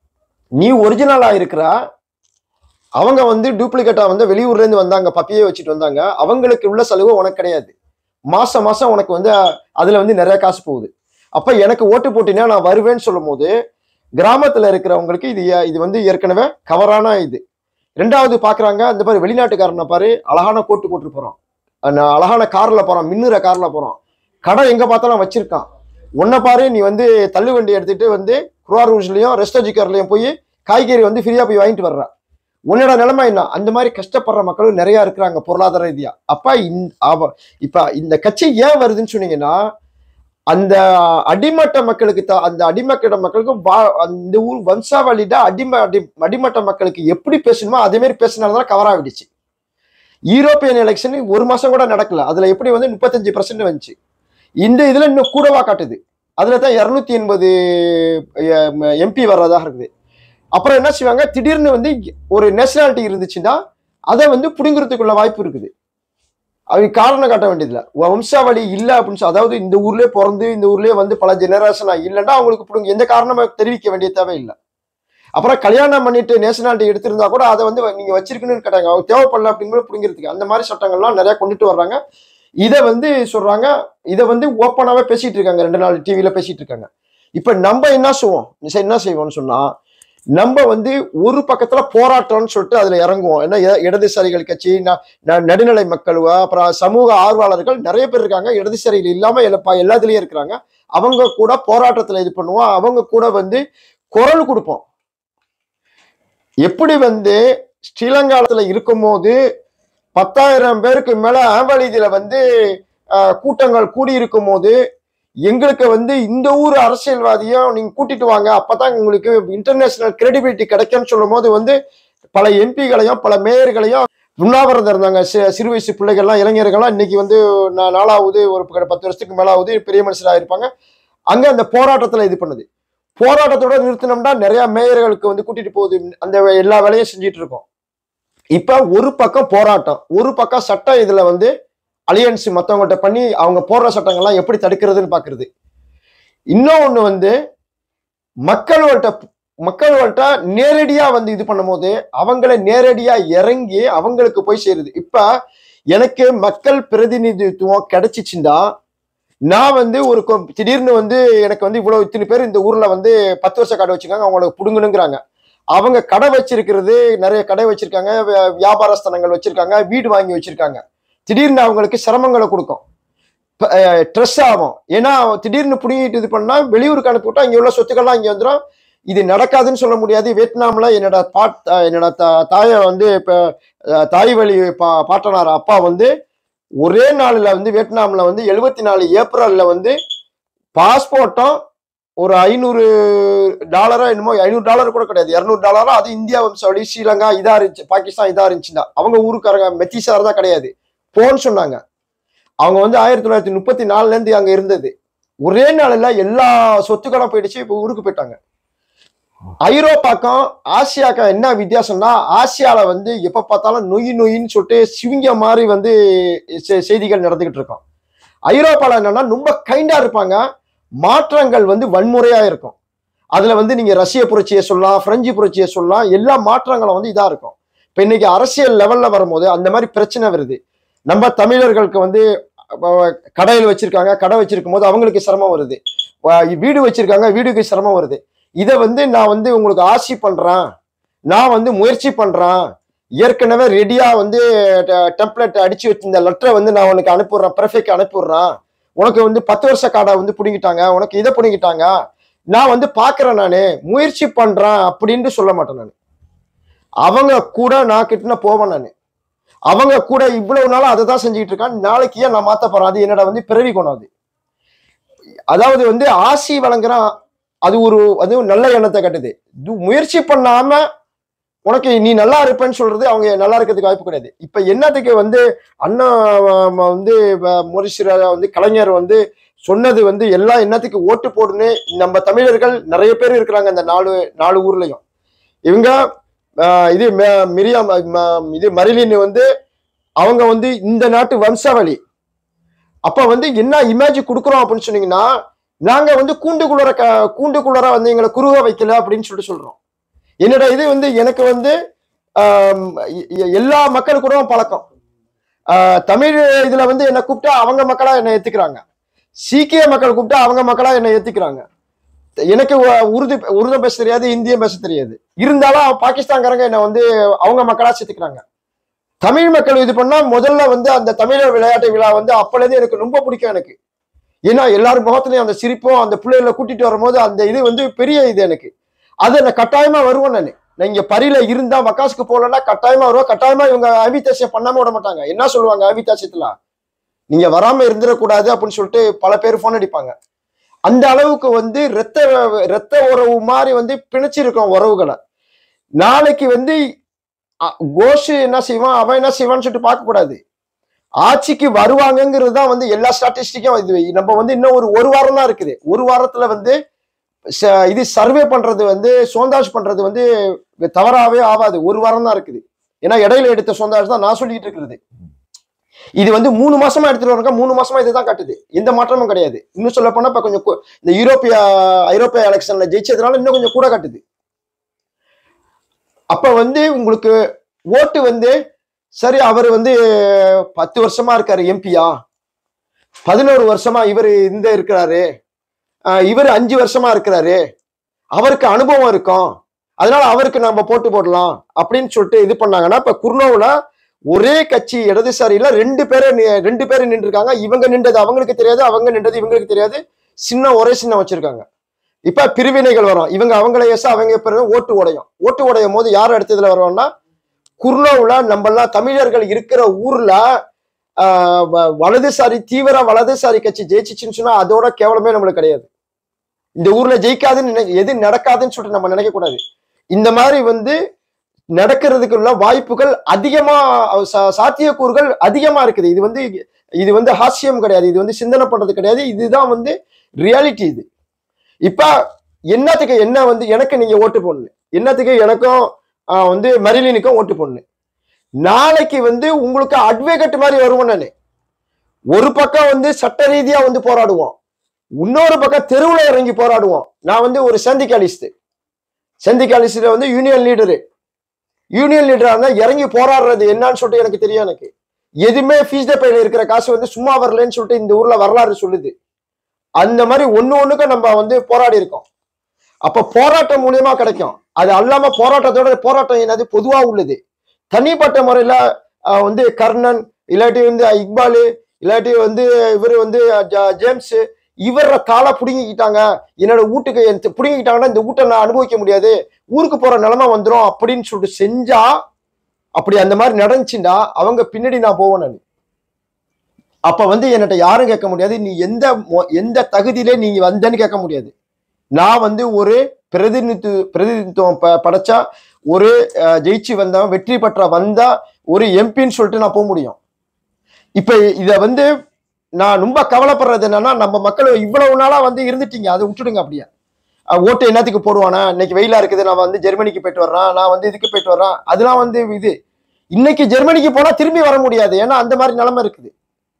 நீ ஒரிஜினலா இருக்கிறா அவங்க வந்து டூப்ளிகேட்டா வந்து வெளியூர்ல இருந்து வந்தாங்க பப்பியே வச்சுட்டு வந்தாங்க அவங்களுக்கு உள்ள செலவு உனக்கு கிடையாது மாசம் மாசம் உனக்கு வந்து அதுல வந்து நிறைய காசு போகுது அப்ப எனக்கு ஓட்டு போட்டினா நான் வருவேன்னு சொல்லும் போது கிராமத்துல இருக்கிறவங்களுக்கு இது ஏ- இது வந்து ஏற்கனவே கவரான இது ரெண்டாவது பாக்குறாங்க இந்த மாதிரி வெளிநாட்டுக்காரனை பாரு அழகான கோட்டு போட்டு போறான் அந்த அழகான கார்ல போறான் மின்னுற கார்ல போறான் கடை எங்க பார்த்தாலும் வச்சிருக்கான் உன்னை பாரு நீ வந்து தள்ளு வண்டி எடுத்துட்டு வந்து குருவா ரூஸ்லயும் ரெஸ்டோஜிக்கர்லயும் போய் காய்கறி வந்து ஃப்ரீயா போய் வாங்கிட்டு வர்ற உன்னோட நிலைமை என்ன அந்த மாதிரி கஷ்டப்படுற மக்களும் நிறைய இருக்கிறாங்க பொருளாதார ரீதியா அப்ப இந்த அவ- இப்ப இந்த கட்சி ஏன் வருதுன்னு சொன்னீங்கன்னா அந்த அடிமட்ட மக்களுக்கு த- அந்த அடிமட்ட மக்களுக்கு வா- அந்த ஊர் வம்சாவளியில அடிம அடி அடிமட்ட மக்களுக்கு எப்படி பேசணுமோ அதே மாதிரி பேசினால்தான் கவர் ஆகிடுச்சு யூரோப்பியன் எலெக்ஷன் ஒரு மாசம் கூட நடக்கல அதுல எப்படி வந்து முப்பத்தஞ்சு பர்சன்ட் வந்துச்சு இந்த இதுல இன்னும் கூடவா காட்டுது அதுல தான் இருநூத்தி எண்பது எம்பி வர்றதாக இருக்குது அப்புறம் என்ன செய்வாங்க திடீர்னு வந்து ஒரு நேஷனாலிட்டி இருந்துச்சுன்னா அதை வந்து புடுங்குறதுக்குள்ள வாய்ப்பு இருக்குது அவங்க காரணம் காட்ட வேண்டியதில்ல வம்சாவளி இல்லை அப்படின்னு சொல்லி அதாவது இந்த ஊர்லயே பிறந்து இந்த ஊர்லயே வந்து பல ஜெனரேஷனா இல்லைன்னா அவங்களுக்கு பிடுங்க எந்த காரணமும் தெரிவிக்க வேண்டிய தேவையில்லை அப்புறம் கல்யாணம் பண்ணிட்டு நேஷனாலிட்டி எடுத்திருந்தா கூட அதை வந்து நீங்க வச்சிருக்கணும்னு கேட்டாங்க அவங்க தேவைப்படல அப்படிங்கிற பிடிங்கிறதுக்கு அந்த மாதிரி சட்டங்கள்லாம் நிறைய கொண்டுட்டு வர்றாங்க இதை வந்து சொல்றாங்க இதை வந்து ஓப்பனாவே பேசிட்டு இருக்காங்க ரெண்டு நாள் டிவியில பேசிட்டு இருக்காங்க இப்ப நம்ம என்ன செய்வோம் சரி, என்ன செய்வோம்னு சொன்னா நம்ம வந்து ஒரு பக்கத்துல போராட்டம்னு சொல்லிட்டு அதுல இறங்குவோம் ஏன்னா இட- இடதுசாரிகள் கட்சி ந- ந- நடுநிலை மக்கள் அப்புறம் சமூக ஆர்வலர்கள் நிறைய பேர் இருக்காங்க இடதுசாரிகள் இல்லாம எல்லா எல்லாத்துலயும் இருக்கிறாங்க அவங்க கூட போராட்டத்துல இது பண்ணுவோம் அவங்க கூட வந்து குரல் கொடுப்போம் எப்படி வந்து ஸ்ரீலங்காலத்துல இருக்கும்போது பத்தாயிரம் பேருக்கு மேல ஆம்பளிதியில வந்து ஆஹ், கூட்டங்கள் கூடி இருக்கும்போது எங்களுக்கு வந்து இந்த ஊர் அரசியல்வாதியும் நீங்க கூட்டிட்டு வாங்க அப்பதான் உங்களுக்கு இன்டர்நேஷனல் கிரெடிபிலிட்டி கிடைக்கும்னு சொல்லும் போது வந்து பல எம்பிகளையும் பல மேயர்களையும் உண்ணாவிரதம் இருந்தாங்க சி- சிறு வயசு பிள்ளைகள்லாம் இளைஞர்கள்லாம் இன்னைக்கு வந்து நா- நாலாவது ஒரு ப- பத்து வருஷத்துக்கு மேலாவது பெரிய மனுஷராக இருப்பாங்க அங்க அந்த போராட்டத்துல இது பண்ணுது போராட்டத்தோட நிறுத்தினோம்னா நிறைய மேயர்களுக்கு வந்து கூட்டிட்டு போகுது அந்த வே- எல்லா வேலையும் செஞ்சுட்டு இருக்கோம் இப்ப ஒரு பக்கம் போராட்டம் ஒரு பக்கம் சட்டம் இதுல வந்து அலியன்ஸ் மத்தவங்கள்ட்ட பண்ணி அவங்க போடுற சட்டங்கள்லாம் எப்படி தடுக்கிறதுன்னு பாக்குறது இன்னொன்னு வந்து மக்கள்கிட்ட மக்கள்கிட்ட நேரடியா வந்து இது பண்ணும்போது அவங்கள நேரடியா இறங்கி அவங்களுக்கு போய் சேருது இப்ப எனக்கு மக்கள் பிரதிநிதித்துவம் கிடைச்சிச்சுண்டா நான் வந்து ஒரு கொ- திடீர்னு வந்து எனக்கு வந்து இவ்வளவு இத்தனை பேர் இந்த ஊர்ல வந்து பத்து வருஷம் கடை வச்சிருக்காங்க அவங்களுக்கு புடுங்கணுங்கிறாங்க அவங்க கடை வச்சிருக்கிறது நிறைய கடை வச்சிருக்காங்க வி- வியாபார ஸ்தலங்கள் வச்சிருக்காங்க வீடு வாங்கி வச்சிருக்காங்க திடீர்னு அவங்களுக்கு சிரமங்களை கொடுக்கும் ஸ்ட்ரெஸ் ஆகும் ஏன்னா திடீர்னு புடுங்கிட்டு இது பண்ணா வெளியூருக்கு அனுப்பிவிட்டா இங்க உள்ள சொத்துக்கள்லாம் இங்க வந்துடும் இது நடக்காதுன்னு சொல்ல முடியாது வியட்நாம்ல என்னோட பாட் என்னோட தா- தாயை வந்து இப்ப அஹ், தாய் வழி பா பாட்டனார் அப்பா வந்து ஒரே நாள்ல வந்து வியட்நாம்ல வந்து எழுபத்தி நாலு ஏப்ரல்ல வந்து பாஸ்போர்ட்டும் ஒரு ஐநூறு டாலரா என்னமோ ஐநூறு டாலர் கூட கிடையாது இரநூறு டாலரா அது இந்தியா வம்சாவளி ஸ்ரீலங்கா இதா இருந்துச்சு பாகிஸ்தான் இதா இருந்துச்சுன்னா அவங்க ஊருக்காரங்க மெத்திசார் தான் கிடையாது போன்னு சொன்னாங்க அவங்க வந்து ஆயிரத்தி தொள்ளாயிரத்தி முப்பத்தி நாலுல இருந்து அங்க இருந்தது ஒரே நாள்ல எல்லா சொத்துக்களும் போயிடுச்சு இப்போ ஊருக்கு போயிட்டாங்க ஐரோப்பாக்கும் ஆசியாக்கும் என்ன வித்தியாசம்னா ஆசியால வந்து எப்ப பார்த்தாலும் நொய் நொயின்னு சொல்லிட்டு சிவிங்க மாதிரி வந்து செ- செய்திகள் நடந்துகிட்டு இருக்கும் ஐரோப்பால என்னன்னா ரொம்ப கைண்டா இருப்பாங்க மாற்றங்கள் வந்து வன்முறையா இருக்கும் அதுல வந்து நீங்க ரஷ்ய புரட்சியை சொல்லலாம் பிரெஞ்சு புரட்சியை சொல்லலாம் எல்லா மாற்றங்களும் வந்து இதா இருக்கும் இப்ப இன்னைக்கு அரசியல் லெவல்ல வரும்போது அந்த மாதிரி பிரச்சனை வருது நம்ம தமிழர்களுக்கு வந்து அஹ், கடையில் வச்சிருக்காங்க கடை வச்சிருக்கும் போது அவங்களுக்கு சிரமம் வருது வ- வீடு வச்சிருக்காங்க வீடுக்கு சிரமம் வருது இதை வந்து நான் வந்து உங்களுக்கு ஆசி பண்றேன் நான் வந்து முயற்சி பண்றேன் ஏற்கனவே ரெடியா வந்து டெம்ப்ளேட் அடிச்சு வச்சிருந்த லெட்டரை வந்து நான் உனக்கு அனுப்பிடுறேன் பெர்ஃபெக்ட் அனுப்பிடுறேன் உனக்கு வந்து பத்து வருஷ காடை வந்து பிடிங்கிட்டாங்க உனக்கு இதை பிடிங்கிட்டாங்க நான் வந்து பாக்குறேன் நானு முயற்சி பண்றேன் அப்படின்ட்டு சொல்ல மாட்டேன் நான் அவங்க கூட நான் கிட்ட போவேன் நான் அவங்க கூட இவ்வளவு நாளா அதை தான் செஞ்சுக்கிட்டு இருக்கான் நாளைக்கு ஏன் நான் மாத்த போறேன் அது என்னோட வந்து பிறவி குணம் அது அதாவது வந்து ஆசி வழங்குறான் அது ஒரு அது ஒரு நல்ல எண்ணத்தை கட்டுது இது முயற்சி பண்ணாம உனக்கு நீ நல்லா இருப்பேன்னு சொல்றது அவங்க நல்லா இருக்கிறதுக்கு வாய்ப்பு கிடையாது இப்ப என்னத்துக்கு வந்து அண்ணா அஹ், வந்து மொரிசிர வந்து கலைஞர் வந்து சொன்னது வந்து எல்லா என்னத்துக்கு ஓட்டு போடுன்னு நம்ம தமிழர்கள் நிறைய பேர் இருக்கிறாங்க இந்த நாலு நாலு ஊர்லயும் இவங்க ஆஹ், இது ம- மிரியாம் ம- இது மரிலின் வந்து அவங்க வந்து இந்த நாட்டு வம்சாவளி அப்ப வந்து என்ன இமேஜ் கொடுக்குறோம் அப்படின்னு சொன்னீங்கன்னா நாங்க வந்து கூண்டுக்குள்ளர க கூண்டுக்குள்ளர வந்து எங்களை குறுக வைக்கல அப்படின்னு சொல்லிட்டு சொல்றோம் என்னோட இது வந்து எனக்கு வந்து ஆம், எ- எ- எல்லா மக்கள் கூட பழக்கம் ஆஹ், தமிழ் இதுல வந்து என்னை கூப்பிட்டா அவங்க மக்களா என்னை ஏத்துக்கிறாங்க சீக்கிய மக்கள் கூப்பிட்டா அவங்க மக்களா என்னை ஏத்துக்கிறாங்க எனக்கு உ- உருது உருதம் பேச தெரியாது இந்தியம் பேச தெரியாது இருந்தாலும் பாகிஸ்தான்காரங்க என்னை வந்து அவங்க மக்களா சேர்த்துக்கிறாங்க தமிழ் மக்கள் இது பண்ணா முதல்ல வந்து அந்த தமிழர் விளையாட்டு விழா வந்து அப்பலேருந்து எனக்கு ரொம்ப பிடிக்கும் எனக்கு ஏன்னா எல்லாரும் முகத்துலயும் அந்த சிரிப்பும் அந்த பிள்ளைகளை கூட்டிட்டு வரும்போது அந்த இது வந்து பெரிய இது எனக்கு அது நான் கட்டாயமா வருவேன் நான் நான் இங்க பரியில இருந்தா மக்காசுக்கு போகலன்னா கட்டாயமா வருவேன் கட்டாயமா இவங்க அவிதாசியம் பண்ணாம விட மாட்டாங்க என்ன சொல்லுவாங்க அவிதாசியத்துல நீங்க வராம இருந்துடக்கூடாது அப்படின்னு சொல்லிட்டு பல பேர் போன் அடிப்பாங்க அந்த அளவுக்கு வந்து ரத்த ரத்த உறவு மாதிரி வந்து பிணைச்சிருக்கோம் உறவுகளை நாளைக்கு வந்து அ- கோஷு என்ன செய்வான் அவன் என்ன செய்வான்னு சொல்லிட்டு பார்க்க கூடாது ஆட்சிக்கு வருவாங்கங்கிறது தான் வந்து எல்லா ஸ்டாட்டிஸ்டிக்கும் இது நம்ம வந்து இன்னும் ஒரு ஒரு வாரம் தான் இருக்குது ஒரு வாரத்துல வந்து ச- இது சர்வே பண்றது வந்து சோந்தாஜ் பண்றது வந்து தவறாவே ஆகாது ஒரு வாரம் தான் இருக்குது ஏன்னா இடையில எடுத்த சோந்தாஜ் தான் நான் சொல்லிட்டு இருக்கிறது இது வந்து மூணு மாசமா எடுத்துட்டு வராங்க மூணு மாசமா இதுதான் காட்டுது எந்த மாற்றமும் கிடையாது இன்னும் சொல்ல போனா இப்ப கொஞ்சம் கு- இந்த யூரோப்பிய ஐரோப்பிய எலெக்ஷன்ல ஜெயிச்சதுனால இன்னும் கொஞ்சம் கூட காட்டுது அப்ப வந்து உங்களுக்கு ஓட்டு வந்து சரி அவர் வந்து பத்து வருஷமா இருக்காரு எம்பியா பதினோரு வருஷமா இவர் இந்த இருக்கிறாரு ஆஹ் இவர் அஞ்சு வருஷமா இருக்கிறாரு அவருக்கு அனுபவம் இருக்கும் அதனால அவருக்கு நம்ம போட்டு போடலாம் அப்படின்னு சொல்லிட்டு இது பண்ணாங்கன்னா இப்ப குர்னோவுல ஒரே கட்சி இடதுசாரியில ரெண்டு பேரை நி- ரெண்டு பேர் நின்று இருக்காங்க இவங்க நின்றது அவங்களுக்கு தெரியாது அவங்க நின்றது இவங்களுக்கு தெரியாது சின்ன ஒரே சின்ன வச்சிருக்காங்க இப்ப பிரிவினைகள் வரும் இவங்க அவங்கள ஏச அவங்க பிறகு ஓட்டு உடையும் ஓட்டு உடையும் போது யார் அடுத்ததுல வருவாங்கன்னா குர்னோவுல நம்மலாம் தமிழர்கள் இருக்கிற ஊர்ல ஆஹ் வ- வலதுசாரி தீவிர வலதுசாரி கட்சி ஜெயிச்சிச்சுன்னு சொன்னா அதோட கேவலமே நம்மளுக்கு கிடையாது இந்த ஊர்ல ஜெயிக்காதுன்னு நினை- எது நடக்காதுன்னு சொல்லிட்டு நம்ம நினைக்க கூடாது இந்த மாதிரி வந்து நடக்கிறதுக்கு உள்ள வாய்ப்புகள் அதிகமா சா- சாத்தியக்கூறுகள் அதிகமா இருக்குது இது வந்து இது வந்து ஹாஸ்யம் கிடையாது இது வந்து சிந்தனை பண்றது கிடையாது இதுதான் வந்து ரியாலிட்டி இது இப்ப என்னத்துக்கு என்ன வந்து எனக்கு நீங்க ஓட்டு போடணும் என்னத்துக்கு எனக்கும் ஆஹ், வந்து மரிலினுக்கும் ஓட்டு போடணும் நாளைக்கு வந்து உங்களுக்கு அட்வொகேட் மாதிரி வருவேன் நான் ஒரு பக்கம் வந்து சட்ட ரீதியா வந்து போராடுவோம் இன்னொரு பக்கம் தெருவுல இறங்கி போராடுவோம் நான் வந்து ஒரு சந்திக்காலிஸ்ட் சந்திக்காலிஸ்ட்ல வந்து யூனியன் லீடரு யூனியன் லீடரா இருந்தா இறங்கி போராடுறது என்னன்னு சொல்லிட்டு எனக்கு தெரியும் எனக்கு எதுவுமே ஃபீஸ் டப்பையில இருக்கிற காசு வந்து சும்மா வரலன்னு சொல்லிட்டு இந்த ஊர்ல வரலாறு சொல்லுது அந்த மாதிரி ஒண்ணு ஒண்ணுக்கும் நம்ம வந்து போராடி இருக்கோம் அப்ப போராட்டம் மூலியமா கிடைக்கும் அது அல்லாம போராட்டத்தோட போராட்டம் என்னது பொதுவா உள்ளது தனிப்பட்ட முறையில ஆஹ், வந்து கர்ணன் இல்லாட்டி வந்து இக்பாலு இல்லாட்டி வந்து இவர் வந்து ஜ- ஜேம்ஸ் இவர காலை புடுங்கிக்கிட்டாங்க என்னோட வீட்டுக்கு எனக்கு புடுங்கிக்கிட்டாங்கன்னா இந்த வீட்டை நான் அனுபவிக்க முடியாது ஊருக்கு போற நிலைமை வந்துரும் அப்படின்னு சொல்லிட்டு செஞ்சா அப்படி அந்த மாதிரி நடந்துச்சுண்டா அவங்க பின்னாடி நான் போவேன் நான் அப்ப வந்து என்கிட்ட யாரும் கேட்க முடியாது நீ எந்த மொ- எந்த தகுதியிலே நீங்க வந்தேன்னு கேட்க முடியாது நான் வந்து ஒரு பிரதிநிதித்து பிரதிநிதித்துவம் ப- படைச்சா ஒரு அஹ், ஜெயிச்சு வந்தவன் வெற்றி பெற்ற வந்தா ஒரு எம்பின்னு சொல்லிட்டு நான் போக முடியும் இப்ப இத வந்து நான் ரொம்ப கவலைப்படுறது என்னன்னா நம்ம மக்கள் இவ்வளவு நாளா வந்து இருந்துட்டீங்க அதை விட்டுடுங்க அப்படியே அஹ், ஓட்டு என்னத்துக்கு போடுவானா இன்னைக்கு வெயிலா இருக்குது நான் வந்து ஜெர்மனிக்கு போயிட்டு வர்றேன் நான் வந்து இதுக்கு போயிட்டு வர்றேன் அதெல்லாம் வந்து இது இன்னைக்கு ஜெர்மனிக்கு போனா திரும்பி வர முடியாது ஏன்னா அந்த மாதிரி நிலைமை இருக்குது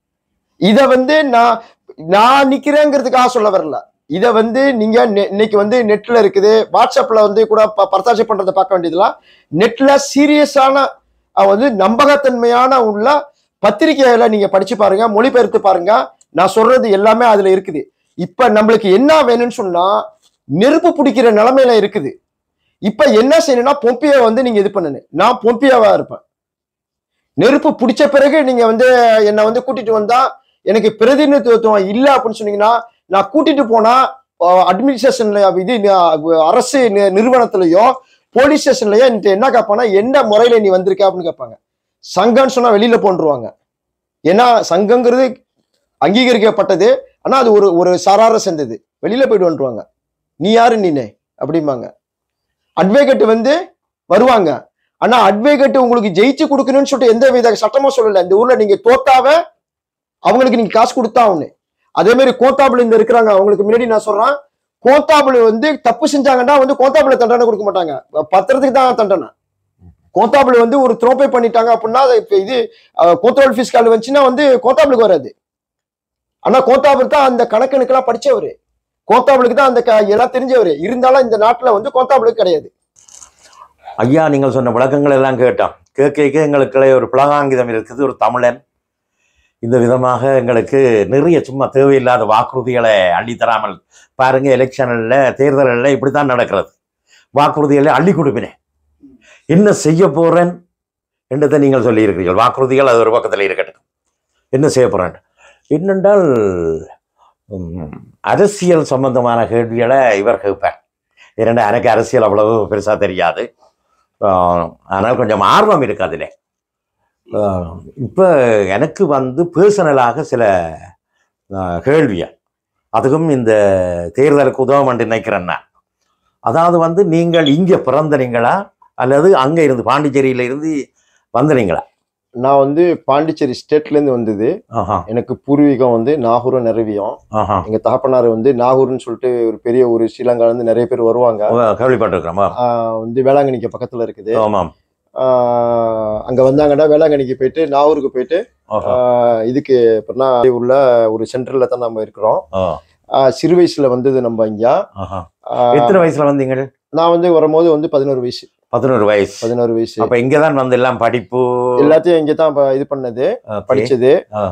இத வந்து நான் நான் நிக்கிறேங்கிறதுக்காக சொல்ல வரல இத வந்து நீங்க நெ- இன்னைக்கு வந்து நெட்ல இருக்குது வாட்ஸ்அப்ல வந்து கூட ப- பரதாட்சி பண்றதை பார்க்க வேண்டியதுலாம் நெட்ல சீரியஸான வந்து நம்பகத்தன்மையான உள்ள பத்திரிகைகளை நீங்க படிச்சு பாருங்க மொழிபெயர்த்து பாருங்க நான் சொல்றது எல்லாமே அதுல இருக்குது இப்ப நம்மளுக்கு என்ன வேணும்னு சொன்னா நெருப்பு பிடிக்கிற நிலைமையில இருக்குது இப்ப என்ன செய்யணும்னா பொம்பியை வந்து நீங்க இது பண்ணணும் நான் பொம்பியாவா இருப்பேன் நெருப்பு பிடிச்ச பிறகு நீங்க வந்து என்னை வந்து கூட்டிட்டு வந்தா எனக்கு பிரதிநிதித்துவம் இல்லை அப்படின்னு சொன்னீங்கன்னா நான் கூட்டிட்டு போனா அட்மினிஸ்ட்ரேஷன்ல இது ந- அரசு நி- நிறுவனத்திலயோ போலீஸ் ஸ்டேஷன்லயோ என்கிட்ட என்ன கேட்பானா என்ன முறையில நீ வந்திருக்க அப்படின்னு கேட்பாங்க சங்கம்னு சொன்னா வெளியில போன்றுவாங்க ஏன்னா சங்கங்கிறது அங்கீகரிக்கப்பட்டது ஆனா அது ஒரு ஒரு சாரார சேர்ந்தது வெளியில போயிட்டு வந்துருவாங்க நீ யாரு நீனே அப்படிம்பாங்க அட்வொகேட் வந்து வருவாங்க ஆனா அட்வொகேட் உங்களுக்கு ஜெயிச்சு கொடுக்கணும்னு சொல்லிட்டு எந்த வித சட்டமும் சொல்லல இந்த ஊர்ல நீங்க தோத்தாவ அவங்களுக்கு நீங்க காசு கொடுத்தா ஒண்ணு அதே மாதிரி கோத்தாபுல இந்த இருக்கிறாங்க அவங்களுக்கு முன்னாடி நான் சொல்றேன் கோத்தாபுல வந்து தப்பு செஞ்சாங்கன்னா வந்து கோத்தாபுல தண்டனை கொடுக்க மாட்டாங்க பத்திரத்துக்கு தான் தண்டனை கோத்தாபுல வந்து ஒரு த்ரோப்பை பண்ணிட்டாங்க அப்படின்னா அது இப்ப இது கோத்தாபுல் பிஸ்கால் வந்துச்சுன்னா வந்து கோத்தாபுலுக்கு வராது ஆனா கோத்தாபுல் தான் அந்த கணக்கெடுக்கெல்லாம் படிச்சவரு கோத்தாபுலுக்கு தான் அந்த க- எல்லாம் தெரிஞ்சவரு இருந்தாலும் இந்த நாட்டுல வந்து கோத்தாபுலுக்கு கிடையாது ஐயா நீங்கள் சொன்ன விளக்கங்கள் எல்லாம் கேட்டோம் கேட்க கேட்க எங்களுக்குள்ளே ஒரு பிளகாங்கிதம் இருக்குது ஒரு தமிழன் இந்த விதமாக எங்களுக்கு நிறைய சும்மா தேவையில்லாத வாக்குறுதிகளை அள்ளித்தராமல் பாருங்க எலெக்ஷனில் தேர்தலில் இப்படி தான் நடக்கிறது வாக்குறுதிகளை அள்ளி கொடுப்பினேன் என்ன செய்ய போறேன் என்றதை நீங்கள் சொல்லியிருக்கிறீர்கள் வாக்குறுதிகள் அது ஒரு பக்கத்தில் இருக்கட்டும் என்ன செய்ய போறேன் என்னென்றால் உம், அரசியல் சம்பந்தமான கேள்விகளை இவர் கேட்பார் இரண்டு எனக்கு அரசியல் அவ்வளவு பெருசாக தெரியாது ஆஹ் ஆனால் கொஞ்சம் ஆர்வம் இருக்கு அதில் இப்போ எனக்கு வந்து பர்சனலாக சில ஆஹ், கேள்வியா அதுக்கும் இந்த தேர்தலுக்கு உதவும் என்று நினைக்கிறேன் நான் அதாவது வந்து நீங்கள் இங்கே பிறந்தனீங்களா அல்லது அங்கே இருந்து பாண்டிச்சேரியில இருந்து வந்தனீங்களா நான் வந்து பாண்டிச்சேரி ஸ்டேட்ல இருந்து வந்தது ஆஹா எனக்கு பூர்வீகம் வந்து நாகூரும் நிறவியம் ஆஹா எங்க தகப்பனார் வந்து நாகூர்னு சொல்லிட்டு ஒரு பெரிய ஒரு ஸ்ரீலங்கால இருந்து நிறைய பேர் வருவாங்க ஓ, கேள்விப்பட்டிருக்கிறோமா ஆஹ் வந்து வேளாங்கண்ணிக்கு பக்கத்துல இருக்குது ஆமாம் ஆஹ் அங்க வந்தாங்கன்னா வேளாங்கண்ணிக்கு போயிட்டு நாகூருக்கு போயிட்டு ஆஹா ஆஹ் இதுக்கு இப்பனா உள்ள ஒரு சென்டர்ல தான் நம்ம இருக்கிறோம் ஆ, ஆஹ் சிறு வயசுல வந்தது நம்ம இங்க ஆஹா ஆஹ் எத்தனை வயசுல வந்தீங்க நான் வந்து வரும்போது வந்து பதினோரு வயசு பதினோரு வயசு பதினோரு வயசு அப்ப இங்க தான் வந்து எல்லாம் படிப்பு எல்லாத்தையும் இங்க தான் இது பண்ணது Okay. படிச்சது ஆ.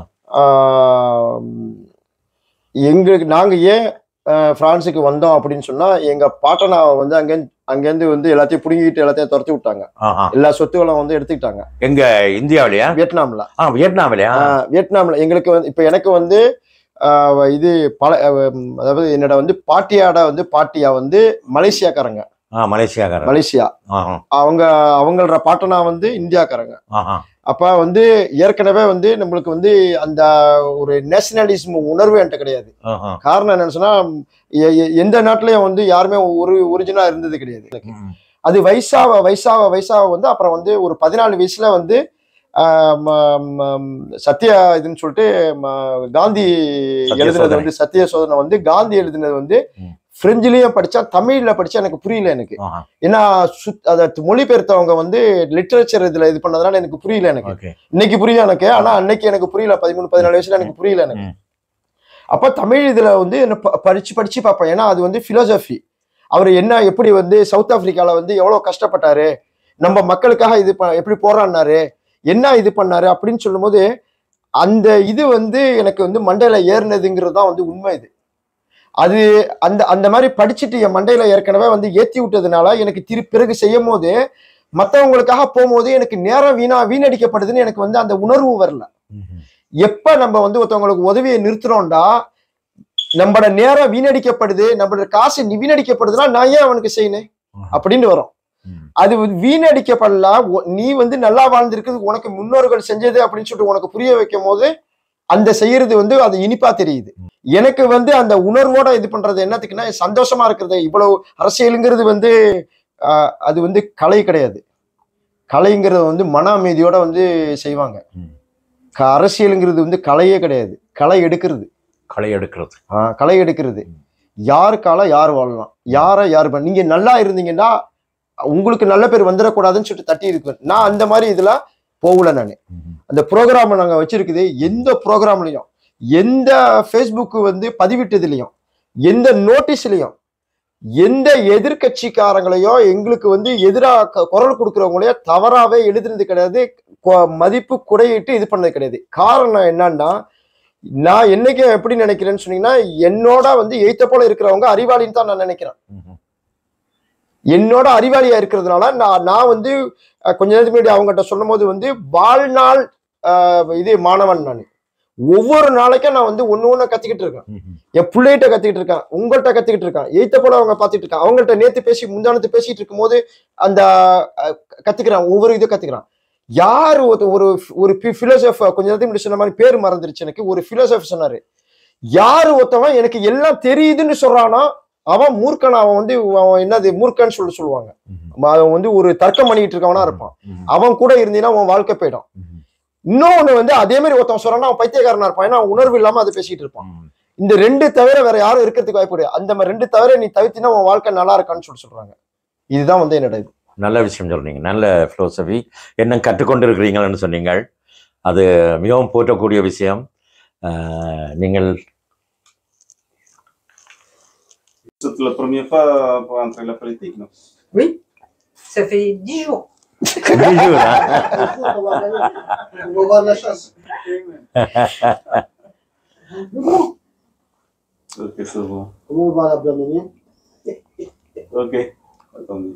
ஆஹ் எங்களுக்கு நாங்க ஏன் ஆஹ் பிரான்ஸுக்கு வந்தோம் அப்படின்னு சொன்னா எங்க பாட்டனா வந்து அங்க அங்கேருந்து வந்து எல்லாத்தையும் புடுங்கிட்டு எல்லாத்தையும் துரத்தி விட்டாங்க ஆஹா எல்லா சொத்துக்களும் வந்து எடுத்துக்கிட்டாங்க எங்க இந்தியாவிலயா வியட்நாம்ல ஆ வியட்நாமிலயா ஆஹ் வியட்நாம்ல எங்களுக்கு வந்து இப்ப எனக்கு வந்து ஆஹ் இது பல ஆஹ் அதாவது என்னோட வந்து பாட்டியாட வந்து பாட்டியா வந்து மலேசியாக்காரங்க ஆ மலேசியாக்காரன் மலேசியா ஆஹா அவங்க அவங்களோட பாட்டனா வந்து இந்தியாக்காரங்க ஆஹா அப்ப வந்து ஏற்கனவே வந்து நம்மளுக்கு வந்து அந்த ஒரு நேஷனலிசம் உணர்வு என்கிட்ட கிடையாது ஆஹா காரணம் என்னன்னு சொன்னா எ- எ- எந்த நாட்டிலயும் வந்து யாருமே ஒரு ஒரிஜினலா இருந்தது கிடையாது எனக்கு ம். அது வயசாக வயசாக வயசாக வந்து அப்புறம் வந்து ஒரு பதினாலு வயசுல வந்து ஆஹ் ம- ம- சத்யா இதுன்னு சொல்லிட்டு ம- காந்தி சத்திய எழுதுனது சோதனை. வந்து சத்திய சோதனை வந்து காந்தி எழுதுனது வந்து ம். பிரெஞ்சுலயும் படிச்சா தமிழ்ல படிச்சா எனக்கு புரியல எனக்கு ஆஹா ஏன்னா சுத் அதை மொழிபெயர்த்தவங்க வந்து லிட்ரேச்சர் இதுல இது பண்ணதுனால எனக்கு புரியல எனக்கு ஓகே இன்னைக்கு புரியும் எனக்கு ஆனா அன்னைக்கு எனக்கு புரியல பதிமூணு பதினாலு வயசுல எனக்கு புரியல எனக்கு ம். அப்ப தமிழ் இதுல வந்து என்ன ப- படிச்சு படிச்சு பார்ப்பேன் ஏன்னா அது வந்து பிலோசபி அவர் என்ன எப்படி வந்து சவுத் ஆப்பிரிக்கால வந்து எவ்வளவு கஷ்டப்பட்டாரு நம்ம மக்களுக்காக இது ப- எப்படி போராடினாரு என்ன இது பண்ணாரு அப்படின்னு சொல்லும்போது அந்த இது வந்து எனக்கு வந்து மண்டையில ஏறினதுங்கிறது தான் வந்து உண்மை இது அது அந்த அந்த மாதிரி படிச்சுட்டு என் மண்டையில ஏற்கனவே வந்து ஏத்தி விட்டதுனால எனக்கு திரு பிறகு செய்யும் போது மற்றவங்களுக்காக போகும்போது எனக்கு நேரம் வீணா வீணடிக்கப்படுதுன்னு எனக்கு வந்து அந்த உணர்வு வரல எப்ப நம்ம வந்து ஒருத்தவங்களுக்கு உதவியை நிறுத்துறோம்டா நம்மளோட நேரம் வீணடிக்கப்படுது நம்மளோட காசு நி- வீணடிக்கப்படுதுன்னா நான் ஏன் அவனுக்கு செய்யணும் அப்படின்னு வரும் ம். அது வந்து வீணடிக்கப்படல ஒ- நீ வந்து நல்லா வாழ்ந்திருக்குது உனக்கு முன்னோர்கள் செஞ்சது அப்படின்னு சொல்லிட்டு உனக்கு புரிய வைக்கும் போது அந்த செய்யறது வந்து அது இனிப்பா தெரியுது எனக்கு வந்து அந்த உணர்வோட இது பண்றது என்னத்துக்குன்னா சந்தோஷமா இருக்கிறது இவ்வளவு அரசியலுங்கிறது வந்து ஆஹ், அது வந்து கலை கிடையாது கலைங்கிறது வந்து மன அமைதியோட வந்து செய்வாங்க ம். க- அரசியலுங்கிறது வந்து கலையே கிடையாது களை எடுக்கிறது களை எடுக்கிறது ஆஹ் களை எடுக்கிறது யார் காலம் யார் வாழலாம் யாரை யார் பண்ண- நீங்க நல்லா இருந்தீங்கன்னா உங்களுக்கு நல்ல பேர் வந்துடக்கூடாதுன்னு சொல்லிட்டு தட்டி இருக்கு நான் அந்த மாதிரி இதுல போகல நான் அந்த ப்ரோக்ராம் நாங்க வச்சிருக்குது எந்த ப்ரோக்ராம்லயும் எந்த ஃபேஸ்புக் வந்து பதிவிட்டதுலயும் எந்த நோட்டீஸ்லயும் எந்த எதிர்க்கட்சிக்காரங்களையோ எங்களுக்கு வந்து எதிராக குரல் கொடுக்குறவங்களையோ தவறாவே எழுதுனது கிடையாது கொ- மதிப்பு குறையிட்டு இது பண்ணது கிடையாது காரணம் என்னன்னா நான் என்னைக்கு எப்படி நினைக்கிறேன்னு சொன்னீங்கன்னா என்னோட வந்து எய்த்த போல இருக்கிறவங்க அறிவாளின்னு தான் நான் நினைக்கிறேன் என்னோட அறிவாளியா இருக்கிறதுனால நான் நான் வந்து அஹ், கொஞ்ச நேரத்துக்கு முன்னாடி அவங்ககிட்ட சொல்லும் போது வந்து வாழ்நாள் அஹ், இது மாணவன் நான் ஒவ்வொரு நாளைக்கும் நான் வந்து ஒண்ணு ஒண்ணு கத்துக்கிட்டு இருக்கேன் என் பிள்ளைகிட்ட கத்துக்கிட்டு இருக்கேன் உங்கள்கிட்ட கத்துக்கிட்டு இருக்கேன் எய்த்த போல அவங்க பார்த்துட்டு இருக்காங்க அவங்கள்ட்ட நேத்து பேசி முந்தானத்து பேசிட்டு இருக்கும்போது அந்த அஹ், கத்துக்கிறான் ஒவ்வொரு இது கத்துக்கிறான் யார் ஒரு ஒரு ஒரு பிலோசஃப் கொஞ்ச நேரத்துக்கு முன்னாடி சொன்ன மாதிரி பேர் மறந்துருச்சு எனக்கு ஒரு பிலோசஃப் சொன்னாரு யார் ஒருத்தவன் எனக்கு எல்லாம் தெரியுதுன்னு சொல்றானோ அவன் மூர்க்கன் அவன் வந்து அவன் என்னது மூர்க்கன்னு சொல்லி சொல்லுவாங்க அவன் வந்து ஒரு தர்க்கம் பண்ணிட்டு இருக்கவனா இருப்பான் அவன் கூட இருந்தீங்கன்னா அவன் வாழ்க்கை போயிடும் இன்னொன்னு வந்து அதே மாதிரி ஒருத்தன் சொல்றான்னா அவன் பைத்தியக்காரனா இருப்பான் ஏன்னா அவன் உணர்வு இல்லாம அதை பேசிட்டு இருப்பான் இந்த ரெண்டு தவிர வேற யாரும் இருக்கிறதுக்கு வாய்ப்பு கிடையாது அந்த மாதிரி ரெண்டு தவிர நீ தவிர்த்தினா உன் வாழ்க்கை நல்லா இருக்கான்னு சொல்லி சொல்றாங்க இதுதான் வந்து என்னோட இது நல்ல விஷயம் சொல்றீங்க நல்ல ஃபிலோசபி என்ன கற்றுக்கொண்டு இருக்கிறீங்கன்னு சொன்னீங்க அது மிகவும் போற்றக்கூடிய விஷயம் அஹ், நீங்கள் C'est la première fois pour entrer la politique, non Oui, ça fait dix jours. Bonjour, hein. On va voir la chasse. Ok, c'est bon. Comment on va la Birmanie Ok. Attendez.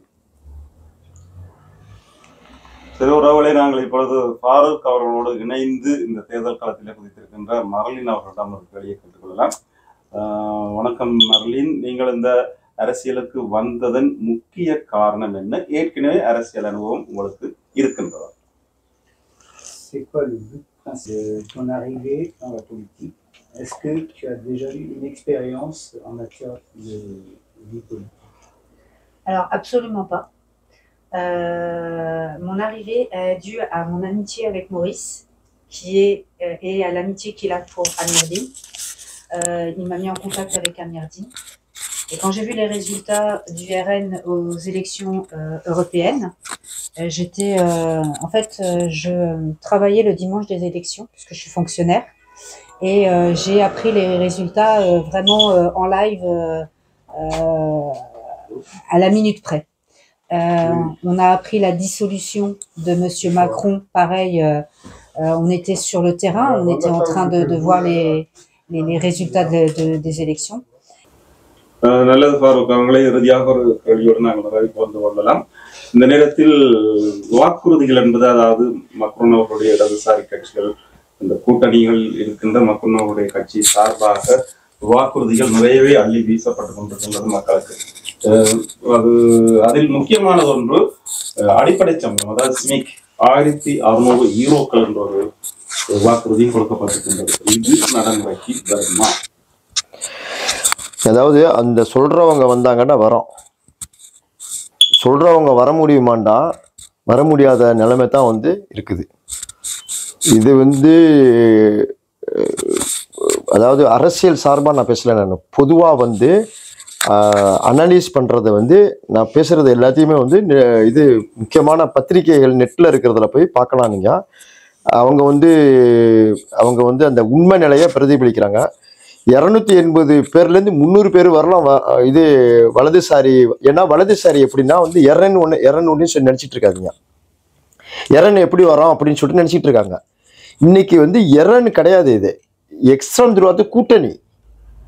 சரி உறவுகளை நாங்கள் இப்பொழுது ஃபாரூக் அவர்களோடு இணைந்து இந்த தேர்தல் களத்தில் குதித்திருக்கின்ற மரலின் அவர்களிடம் ஒரு கேள்வியை கேட்டுக்கொள்ளலாம் ஆஹ் வணக்கம் மரலின் நீங்கள் இந்த அரசியலுக்கு வந்ததன் முக்கிய காரணம் என்ன ஏற்கனவே அரசியல் அனுபவம் உங்களுக்கு இருக்கின்றதா C'est quoi le but principal de ton arrivée dans la politique Est-ce que tu as déjà eu une expérience en matière de vie politique Alors, absolument pas. Euh, mon arrivée est due à mon amitié avec Maurice, qui est, euh, et à l'amitié qu'il a pour Amirdine. Euh, il m'a mis en contact avec Amirdine. Et quand j'ai vu les résultats du RN aux élections euh, européennes, euh, j'étais, euh, en fait, euh, je travaillais le dimanche des élections, puisque je suis fonctionnaire, et euh, j'ai appris les résultats euh, vraiment euh, en live euh, euh, à la minute près. Euh, On a appris la dissolution de Monsieur Macron. Pareil, euh, euh, on était sur le terrain, on était en train de, de voir les, les, les résultats de- de- des élections. ஆஹ் நல்லது ஃபாரூக் அவங்களே இறுதியாக ஒரு கேள்வியோடு நாங்கள் நிறைவு வந்து கொள்ளலாம் இந்த நேரத்தில் வாக்குறுதிகள் என்பது அதாவது மக்ரோன் அவர்களுடைய இடதுசாரி கட்சிகள் இந்த கூட்டணிகள் இருக்கின்ற மக்ரோன் அவருடைய கட்சி சார்பாக வாக்குறுதிகள் நிறையவே அள்ளி வீசப்பட்டு கொண்டிருக்கின்றது மக்களுக்கு ஆஹ் அது அதில் முக்கியமானது ஒன்று ஆஹ் அடிப்படை சம்பளம் அதாவது ஸ்மிக் ஆயிரத்தி அறுநூறு ஈரோக்கள் என்ற ஒரு வாக்குறுதி கொடுக்கப்பட்டிருக்கின்றது இது நடைமுறைக்கு வருமா அதாவது அந்த சொல்றவங்க வந்தாங்கன்னா வரோம் சொல்றவங்க வர முடியுமாண்டா வர முடியாத நிலைமை தான் வந்து இருக்குது இது வந்து அஹ், அதாவது அரசியல் சார்பாக நான் பேசல நான் பொதுவாக வந்து அனலைஸ் பண்ணுறத வந்து நான் பேசுறது எல்லாத்தையுமே வந்து நெ- இது முக்கியமான பத்திரிகைகள் நெட்டில் இருக்கிறதுல போய் பார்க்கலாம் நீங்கள் அவங்க வந்து அவங்க வந்து அந்த உண்மை நிலையை பிரதிபலிக்கிறாங்க இரநூத்தி எண்பது பேர்லேருந்து முந்நூறு பேர் வரலாம் வ- இது வலதுசாரி ஏன்னா வலதுசாரி எப்படின்னா வந்து எரன் ஒன்று எரன் ஒன்று சொல்லி நினச்சிட்டு இருக்காதீங்க எரன் எப்படி வரோம் அப்படின்னு சொல்லிட்டு நினச்சிட்டு இருக்காங்க இன்னைக்கு வந்து எரன் கிடையாது இது எக்ஸ்ட்ரம் துருவாத்து கூட்டணி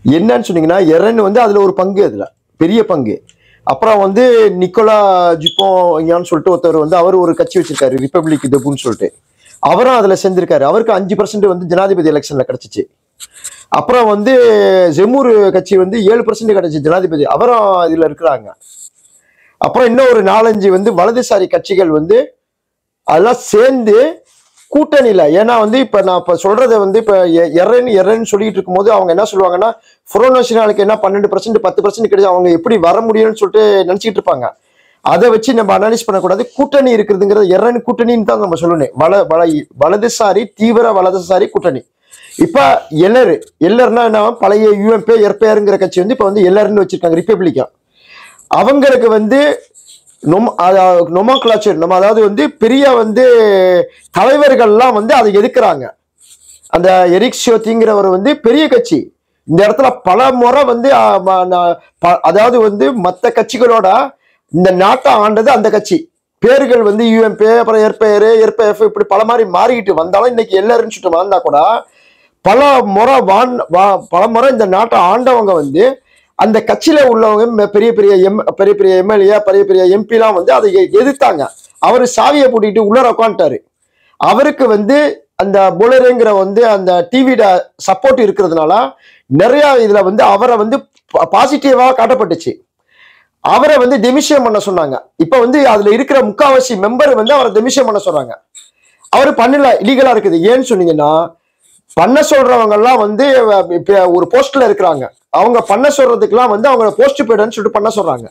என்னன்னு சொன்னீங்கன்னா எரன் வந்து அதுல ஒரு பங்கு அதுல பெரிய பங்கு அப்புறம் வந்து நிக்கோலா ஜிப்போன்னு சொல்லிட்டு ஒருத்தர் வந்து அவர் ஒரு கட்சி வச்சிருக்காரு ரிப்பப்ளிக் இதுன்னு சொல்லிட்டு அவரும் அதுல சேர்ந்திருக்காரு அவருக்கு அஞ்சு பர்சன்ட் வந்து ஜனாதிபதி எலெக்ஷன்ல கிடைச்சிச்சு அப்புறம் வந்து ஜெமூர் கட்சி வந்து ஏழு பர்சன்ட் கிடைச்சி ஜனாதிபதி அவரும் இதுல இருக்கிறாங்க அப்புறம் இன்னும் ஒரு நாலஞ்சு வந்து வலதுசாரி கட்சிகள் வந்து அதெல்லாம் சேர்ந்து கூட்டணியில ஏன்னா வந்து இப்ப நான் இப்ப சொல்றதை வந்து இப்ப எ- எரன் எரன்னு சொல்லிட்டு இருக்கும்போது அவங்க என்ன சொல்லுவாங்கன்னா புரோனோஷனாலுக்கு என்ன பன்னெண்டு பர்சன்ட் பத்து பர்சன்ட் கிடைச்சு அவங்க எப்படி வர முடியும்னு சொல்லிட்டு நினைச்சிட்டு இருப்பாங்க அதை வச்சு நம்ம அனலைஸ் பண்ணக்கூடாது கூட்டணி இருக்கிறதுங்கிறது எரன் கூட்டணின்னு தான் நம்ம சொல்லணும் வல வல வலதுசாரி தீவிர வலதுசாரி கூட்டணி இப்ப எல்லர் எல்லர்னா என்ன பழைய யூஎம்பே எற்பேருங்கிற கட்சி வந்து இப்ப வந்து எல்லர்னு வச்சிருக்காங்க ரிப்பப்ளிக்கா அவங்களுக்கு வந்து நொம் நொமாக்லாச்சர் நம்ம அதாவது வந்து பெரிய வந்து தலைவர்கள்லாம் வந்து அதை எதிர்க்கிறாங்க அந்த எரிக் ஷியோத்திங்கிறவர் வந்து பெரிய கட்சி இந்த இடத்துல பல முறை வந்து ஆ, ம, ந- ப- அதாவது வந்து மற்ற கட்சிகளோட இந்த நாட்டை ஆண்டது அந்த கட்சி பேர்கள் வந்து யூஎம்பே அப்புறம் ஏற்பேரு ஏற்பேஎஃப் இப்படி பல மாதிரி மாறிக்கிட்டு வந்தாலும் இன்னைக்கு எல்லாரும் சொல்லிட்டு வந்தா கூட பல முறை வான் வா- பல முறை இந்த நாட்டை ஆண்டவங்க வந்து அந்த கட்சியில உள்ளவங்க ம- பெரிய பெரிய எம் பெரிய பெரிய எம்எல்ஏ பெரிய பெரிய எம்பிலாம் வந்து அதை எ- எதிர்த்தாங்க அவர் சாவியை பூட்டிட்டு உள்ளர உட்காந்துட்டாரு அவருக்கு வந்து அந்த புலருங்கிற வந்து அந்த டிவிட சப்போர்ட் இருக்கிறதுனால நிறைய இதுல வந்து அவரை வந்து பாசிட்டிவா காட்டப்பட்டுச்சு அவரை வந்து டெமிஷன் பண்ண சொன்னாங்க இப்ப வந்து அதுல இருக்கிற முக்காவாசி மெம்பர் வந்து அவரை டெமிஷன் பண்ண சொல்றாங்க அவர் பண்ணல இல்லீகலா இருக்குது ஏன்னு சொன்னீங்கன்னா பண்ண சொல்றவங்க எல்லாம் வந்து அஹ், இப்ப ஒரு போஸ்ட்ல இருக்கிறாங்க அவங்க பண்ண சொல்றதுக்கெல்லாம் வந்து அவங்க போஸ்ட் போய்டுன்னு சொல்லிட்டு பண்ண சொல்றாங்க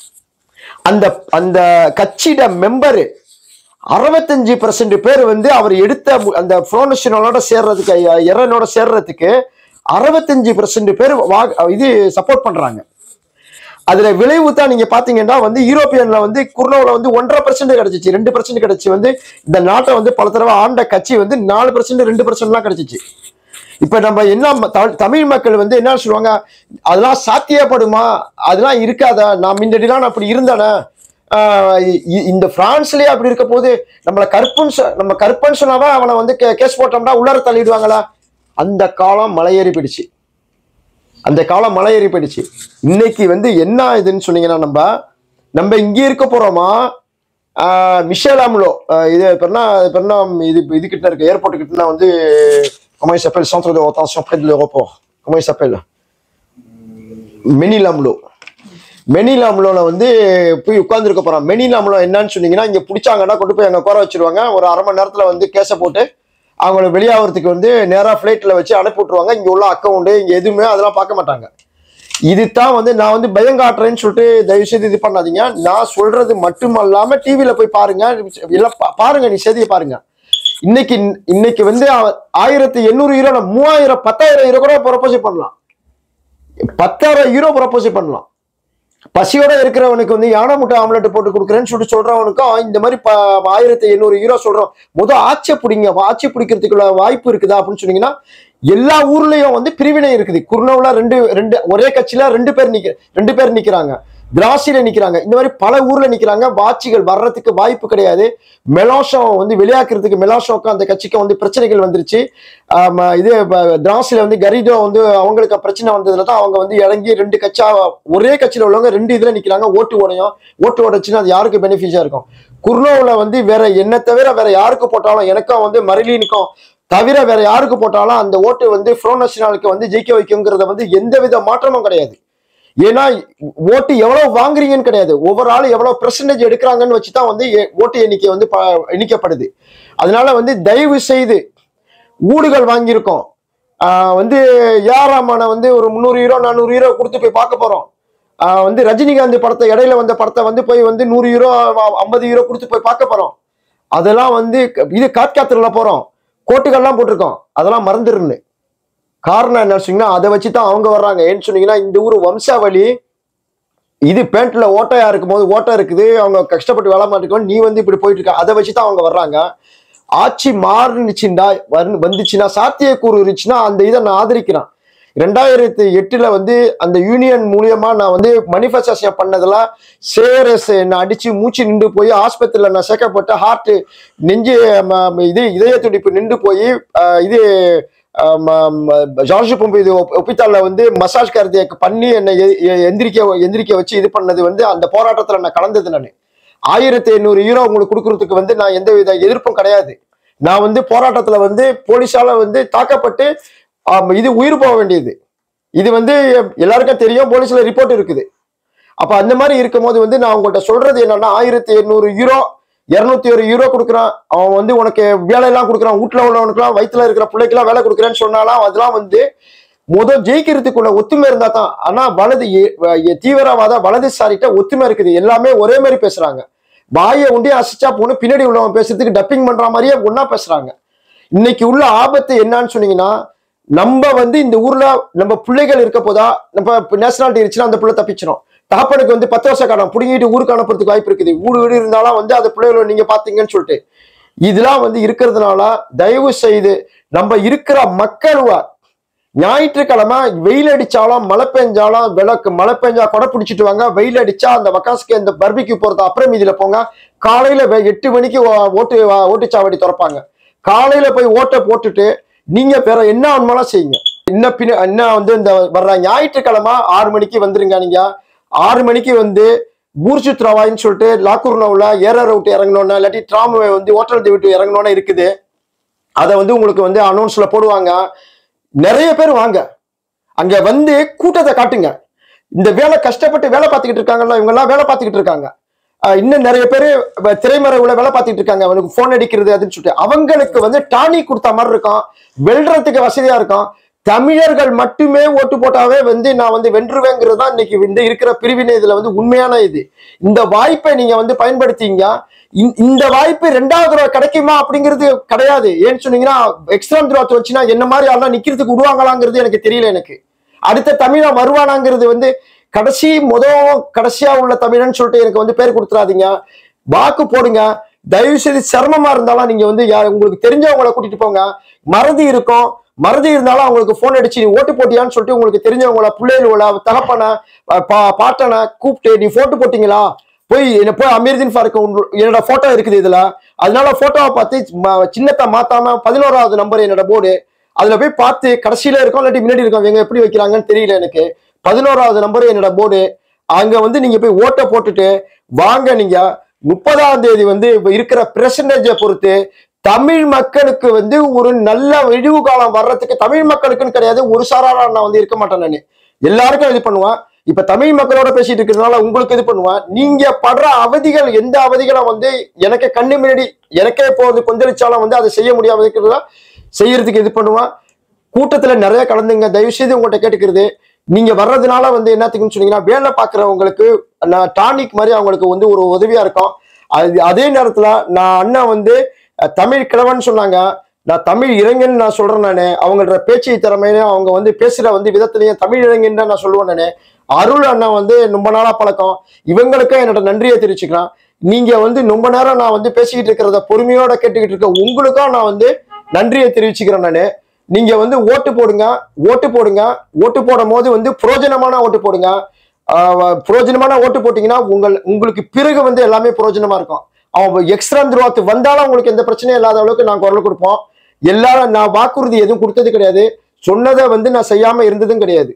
அந்த அந்த கட்சியோட மெம்பரு அறுபத்தஞ்சு பர்சன்ட் பேர் வந்து அவர் எடுத்த மு- அந்த புரோனஷனோட சேர்றதுக்கு எரனோட சேர்றதுக்கு அறுபத்தஞ்சு பர்சன்ட் பேர் வா- இது சப்போர்ட் பண்றாங்க அதுல விளைவு தான் நீங்க பாத்தீங்கன்னா வந்து யூரோப்பியன்ல வந்து குர்னோவில் வந்து ஒன்றரை பர்சன்ட் கிடைச்சிச்சு ரெண்டு பர்சன்ட் கிடைச்சி வந்து இந்த நாட்டை வந்து பல தடவை ஆண்ட கட்சி வந்து நாலு பர்சன்ட் ரெண்டு பர்சன்ட்லாம் கிடைச்சிச்சு இப்ப நம்ம என்ன ம- தமிழ் தமிழ் மக்கள் வந்து என்ன சொல்லுவாங்க அதெல்லாம் சாத்தியப்படுமா அதெல்லாம் இருக்காதா நான் முன்னாடிலாம் நான் அப்படி இருந்தேனே ஆஹ் இ- இ- இந்த பிரான்ஸ்லயே அப்படி இருக்க போது நம்மளை கற்பன் சொ- நம்ம கற்பன் சொன்னாவா அவனை வந்து கேஸ் போட்டோம்னா உள்ளார தள்ளிடுவாங்களா அந்த காலம் மலையேறி போயிடுச்சு அந்த காலம் மலையேறி போயிடுச்சு இன்னைக்கு வந்து என்ன இதுன்னு சொன்னீங்கன்னா நம்ம நம்ம இங்கே இருக்க போறோமா ஆஹ் மிஷேல் அம்லோ ஆஹ் இது பெருனா பெருனா இது இது கிட்ட இருக்கு ஏர்போர்ட் கிட்ட வந்து comment il s'appelle centre de retention près de l'aéroport comment il s'appelle மெனிலாம்லோ மெனிலாம்லோல வந்து போய் உட்கார்ந்துருக்க போறான் மெனிலாம்லோ என்னன்னு சொன்னீங்கன்னா இங்க பிடிச்சாங்கன்னா கொண்டு போய் அங்க உட்கார வச்சிருவாங்க ஒரு அரை மணி நேரத்துல வந்து கேஸை போட்டு அவங்கள வெளியாகிறதுக்கு வந்து நேரா ஃபிளைட்ல வச்சு அனுப்பி விட்டுருவாங்க இங்க உள்ள அக்கௌண்ட் இங்க எதுவுமே அதெல்லாம் பார்க்க மாட்டாங்க இதுதான் வந்து நான் வந்து பயம் காட்டுறேன்னு சொல்லிட்டு தயவு செய்து இது பண்ணாதீங்க நான் சொல்றது மட்டுமல்லாம டிவியில போய் பாருங்க எல்லாம் பா- பாருங்க நீ செய்தியை பாருங்க இன்னைக்கு இன்னைக்கு வந்து அவன் ஆயிரத்தி எண்ணூறு யூரோ மூவாயிரம் பத்தாயிரம் யூரோ கூட ப்ரொபோஸ் பண்ணலாம் பத்தாயிரம் யூரோ ப்ரொபோஸ் பண்ணலாம் பசியோட இருக்கிறவனுக்கு வந்து யானை முட்டை ஆம்லெட் போட்டு கொடுக்குறேன்னு சொல்லிட்டு சொல்றவனுக்கும் இந்த மாதிரி ப ஆயிரத்தி எண்ணூறு யூரோ சொல்றோம் முதல் ஆட்சியை பிடிங்க ஆட்சி பிடிக்கிறதுக்குள்ள வாய்ப்பு இருக்குதா அப்படின்னு சொன்னீங்கன்னா எல்லா ஊர்லயும் வந்து பிரிவினை இருக்குது குர்னோவில் ரெண்டு ரெண்டு ஒரே கட்சியில ரெண்டு பேர் நிக்க ரெண்டு பேர் நிக்கிறாங்க திராசில நிக்கிறாங்க இந்த மாதிரி பல ஊர்ல நிக்கிறாங்க வாட்சிகள் வர்றதுக்கு வாய்ப்பு கிடையாது மெலாஷம் வந்து வெளியாக்குறதுக்கு மெலாஷோக்கும் அந்த கட்சிக்கும் வந்து பிரச்சனைகள் வந்துருச்சு ஆமா, இது ப- திராசில வந்து கரிதோ வந்து அவங்களுக்கு பிரச்சனை வந்ததுல தான் அவங்க வந்து இறங்கி ரெண்டு கட்சா ஒரே கட்சியில உள்ளவங்க ரெண்டு இதுல நிக்கிறாங்க ஓட்டு உடையும் ஓட்டு உடைச்சுன்னா அது யாருக்கு பெனிஃபிஷியா இருக்கும் குர்னோவில் வந்து வேற என்ன தவிர வேற யாருக்கு போட்டாலும் எனக்கும் வந்து மரிலீனுக்கும் தவிர வேற யாருக்கு போட்டாலும் அந்த ஓட்டு வந்து ஃப்ரோ நேஷனலுக்கு வந்து ஜெயிக்க வைக்குங்கிறத வந்து எந்தவித மாற்றமும் கிடையாது ஏன்னா ஓட்டு எவ்வளவு வாங்குறீங்கன்னு கிடையாது ஒவ்வொரு ஆளும் எவ்வளவு பெர்சன்டேஜ் எடுக்கிறாங்கன்னு வச்சு தான் வந்து எ- ஓட்டு எண்ணிக்கை வந்து ப- எண்ணிக்கப்படுது அதனால வந்து தயவு செய்து ஊடுகள் வாங்கியிருக்கோம் ஆஹ் வந்து ஏஆராமான வந்து ஒரு முந்நூறு ஹீரோ நானூறு ஹீரோ கொடுத்து போய் பார்க்க போறோம் ஆஹ் வந்து ரஜினிகாந்த் படத்தை இடையில வந்த படத்தை வந்து போய் வந்து நூறு ஹீரோ ஐம்பது ஹீரோ கொடுத்து போய் பார்க்க போறோம் அதெல்லாம் வந்து க- இது காட்காத்துல போறோம் கோட்டுகள்லாம் போட்டிருக்கோம் அதெல்லாம் மறந்துருன்னு காரணம் என்ன சொன்னீங்கன்னா அதை வச்சு தான் அவங்க வர்றாங்க ஏன்னு சொன்னீங்கன்னா இந்த ஊர் வம்சாவளி இது பேண்ட்ல ஓட்டையா இருக்கும் போது ஓட்டை இருக்குது அவங்க கஷ்டப்பட்டு வேலை மாட்டிக்கோ நீ வந்து இப்படி போயிட்டு இருக்க அதை வச்சு தான் அவங்க வர்றாங்க ஆட்சி மாறுனுச்சுண்டா வந்து வந்துச்சுன்னா சாத்தியக்கூறு இருந்துச்சுன்னா அந்த இதை நான் ஆதரிக்கிறேன் ரெண்டாயிரத்தி எட்டுல வந்து அந்த யூனியன் மூலியமா நான் வந்து மனிஃபெஸ்டேஷன் பண்ணதுல சேரஸ் என்னை அடிச்சு மூச்சு நின்று போய் ஆஸ்பத்திரியில நான் சேர்க்கப்பட்ட ஹார்ட் நெஞ்சு ம- ம- இது இதய துடிப்பு நின்று போய் ஆஹ், இது ஜார்ஜ் பொம்பு இது ஒப்பித்தால வந்து மசாஜ் கருதியை பண்ணி என்னை எ- எ- எந்திரிக்க எந்திரிக்க வச்சு இது பண்ணது வந்து அந்த போராட்டத்துல நான் கலந்தது நான் ஆயிரத்தி எண்ணூறு யூரோ உங்களுக்கு கொடுக்கறதுக்கு வந்து நான் எந்த வித எதிர்ப்பும் கிடையாது நான் வந்து போராட்டத்துல வந்து போலீஸால வந்து தாக்கப்பட்டு ஆம், இது உயிர் போக வேண்டியது இது வந்து எல்லாருக்கும் தெரியும் போலீஸ்ல ரிப்போர்ட் இருக்குது அப்ப அந்த மாதிரி இருக்கும்போது வந்து நான் உங்கள்கிட்ட சொல்றது என்னன்னா ஆயிரத்தி எண்ணூறு யூரோ இருநூத்தி ஒரு யூரோ கொடுக்குறான் அவன் வந்து உனக்கு வேலையெல்லாம் கொடுக்குறான் வீட்டுல உள்ளவனுக்குலாம் வயித்துல இருக்கிற பிள்ளைக்கெல்லாம் வேலை கொடுக்குறேன்னு சொன்னாலாம் அதெல்லாம் வந்து முதல் ஜெயிக்கிறதுக்குள்ள ஒத்துமை இருந்தா தான் ஆனா வலது எ- எ- தீவிரவாத வலதுசாரிட்ட ஒத்துமை இருக்குது எல்லாமே ஒரே மாதிரி பேசுறாங்க வாயை உண்டே அசிச்சா போன்னு பின்னாடி உள்ளவன் பேசுறதுக்கு டப்பிங் பண்ற மாதிரியே ஒண்ணா பேசுறாங்க இன்னைக்கு உள்ள ஆபத்து என்னன்னு சொன்னீங்கன்னா நம்ம வந்து இந்த ஊர்ல நம்ம பிள்ளைகள் இருக்க போதா நம்ம நேஷனாலிட்டி இருந்துச்சுன்னா அந்த பிள்ளை தப்பிச்சிடும் தாப்பனுக்கு வந்து பத்து வருஷம் காலம் புடுங்கிட்டு ஊருக்கு அனுப்புறதுக்கு வாய்ப்பு இருக்குது வீடு வீடு இருந்தாலும் வந்து அந்த பிள்ளைகளை நீங்க பாத்தீங்கன்னு சொல்லிட்டு இதெல்லாம் வந்து இருக்கிறதுனால தயவு செய்து நம்ம இருக்கிற மக்கள் வா- ஞாயிற்றுக்கிழமை வெயில் அடிச்சாலும் மழை பெஞ்சாலும் விளக்கு மழை பெஞ்சா கொடை பிடிச்சிட்டு வாங்க வெயில் அடிச்சா அந்த வக்காசுக்கு இந்த பர்பிக்கு போறது அப்புறம் இதுல போங்க காலையில வே- எட்டு மணிக்கு ஓ- ஓட்டு வா- ஓட்டுச்சாவடி திறப்பாங்க காலையில போய் ஓட்டை போட்டுட்டு நீங்க வேற என்ன வேணுமாலும் செய்யுங்க இன்னும் பின்ன இன்னும் வந்து இந்த வர்ற ஞாயிற்றுக்கிழமை ஆறு மணிக்கு வந்துருங்க நீங்க ஆறு மணிக்கு வந்து பூர்ஜுத்ராவாயின்னு சொல்லிட்டு லாக்கூர்னோவில் ஏரரை விட்டு இறங்கணும்னா இல்லாட்டி ட்ராம்வை வந்து ஓட்டல் விட்டு இறங்கணும்னா இருக்குது அதை வந்து உங்களுக்கு வந்து அனௌன்ஸ்ல போடுவாங்க நிறைய பேர் வாங்க அங்க வந்து கூட்டத்தை காட்டுங்க இந்த வேலை கஷ்டப்பட்டு வேலை பார்த்துக்கிட்டு இருக்காங்கல்ல இவங்க எல்லாம் வேலை பார்த்துக்கிட்டு இருக்காங்க அஹ் இன்னும் நிறைய பேர் திரைமறைவுல வேலை பார்த்துக்கிட்டு இருக்காங்க அவனுக்கு போன் அடிக்கிறது அதுன்னு சொல்லிட்டு அவங்களுக்கு வந்து டானி கொடுத்த மாதிரி இருக்கும் வெல்றதுக்கு வசதியா இருக்கும் தமிழர்கள் மட்டுமே ஓட்டு போட்டாவே வந்து நான் வந்து வென்றுவேங்கிறது தான் இன்னைக்கு இந்த இருக்கிற பிரிவினை இதுல வந்து உண்மையான இது இந்த வாய்ப்பை நீங்க வந்து பயன்படுத்திங்க இந்த- இந்த வாய்ப்பு ரெண்டாவது தடவை கிடைக்குமா அப்படிங்கிறது கிடையாது ஏன்னு சொன்னீங்கன்னா எக்ஸ்ட்ராம் துரோத்து வச்சுன்னா என்ன மாதிரி ஆள்லாம் நிக்கிறதுக்கு விடுவாங்களாங்கிறது எனக்கு தெரியல எனக்கு அடுத்த தமிழா வருவானாங்கிறது வந்து கடைசி முத கடைசியா உள்ள தமிழன் சொல்லிட்டு எனக்கு வந்து பேர் கொடுத்துறாதீங்க வாக்கு போடுங்க தயவு செய்து சிரமமா இருந்தாலும் நீங்க வந்து யார் உங்களுக்கு தெரிஞ்சவங்கள கூட்டிட்டு போங்க மறதி இருக்கும் மறதி இருந்தாலும் அவங்களுக்கு போன் அடிச்சு நீ ஓட்டு போட்டியான்னு சொல்லிட்டு உங்களுக்கு தெரிஞ்சவங்கள பிள்ளைகள தகப்பனை பா- பா- பாட்டனை கூப்பிட்டு நீ போட்டு போட்டீங்களா போய் என்ன போய் அமீர்தீன் ஃபாருக்கு உங்க- என்னோட போட்டோ இருக்குது இதுல அதனால போட்டோவை பார்த்து ம- சின்னத்தை மாத்தாம பதினோராவது நம்பர் என்னோட போர்டு அதுல போய் பார்த்து கடைசியில இருக்கும் இல்லாட்டி முன்னாடி இருக்கும் இவங்க எப்படி வைக்கிறாங்கன்னு தெரியல எனக்கு பதினோராவது நம்பர் என்னோட போர்டு அங்க வந்து நீங்க போய் ஓட்டை போட்டுட்டு வாங்க நீங்க முப்பதாம் தேதி வந்து இப்ப இருக்கிற பெர்சன்டேஜை பொறுத்து தமிழ் மக்களுக்கு வந்து ஒரு நல்ல விழிவு காலம் வர்றதுக்கு தமிழ் மக்களுக்குன்னு கிடையாது ஒரு சாராரா நான் வந்து இருக்க மாட்டேன் நான் எல்லாருக்கும் இது பண்ணுவேன் இப்ப தமிழ் மக்களோட பேசிட்டு இருக்கிறதுனால உங்களுக்கு இது பண்ணுவேன் நீங்க படுற அவதிகள் எந்த அவதிகளை வந்து எனக்கு கண்ணு முன்னாடி எனக்கே இப்போ வந்து கொந்தளிச்சாலும் வந்து அதை செய்ய முடியாம இருக்கிறதா செய்யறதுக்கு இது பண்ணுவேன் கூட்டத்துல நிறைய கலந்துங்க தயவு செய்து உங்கள்கிட்ட கேட்டுக்கிறது நீங்க வர்றதுனால வந்து என்னத்துக்குன்னு சொன்னீங்கன்னா வேலை பார்க்குறவங்களுக்கு நான் டானிக் மாதிரி அவங்களுக்கு வந்து ஒரு உதவியா இருக்கும் அது அதே நேரத்துல நான் அண்ணன் வந்து அஹ், தமிழ் கிழவன் சொன்னாங்க நான் தமிழ் இளைஞன் நான் சொல்றேன் நானு அவங்களோட பேச்சு திறமையிலையும் அவங்க வந்து பேசுற வந்து விதத்திலையும் தமிழ் இளைஞன் தான் நான் சொல்லுவேன் நானு அருள் அண்ணன் வந்து ரொம்ப நாளா பழக்கம் இவங்களுக்கும் என்னோட நன்றியை தெரிவிச்சுக்கலாம் நீங்க வந்து ரொம்ப நேரம் நான் வந்து பேசிக்கிட்டு இருக்கிறத பொறுமையோட கேட்டுக்கிட்டு இருக்க உங்களுக்கும் நான் வந்து நன்றியை தெரிவிச்சுக்கிறேன் நானு நீங்க வந்து ஓட்டு போடுங்க ஓட்டு போடுங்க ஓட்டு போடும் போது வந்து புரோஜனமான ஓட்டு போடுங்க ஆஹ் புரோஜனமான ஓட்டு போட்டீங்கன்னா உங்கள் உங்களுக்கு பிறகு வந்து எல்லாமே புரோஜனமா இருக்கும் அவன் எக்ஸ்ட்ரா துருவாத்து வந்தாலும் உங்களுக்கு எந்த பிரச்சனையும் இல்லாத அளவுக்கு நான் குரல் கொடுப்போம் எல்லாரும் நான் வாக்குறுதி எதுவும் கொடுத்தது கிடையாது சொன்னதை வந்து நான் செய்யாம இருந்ததும் கிடையாது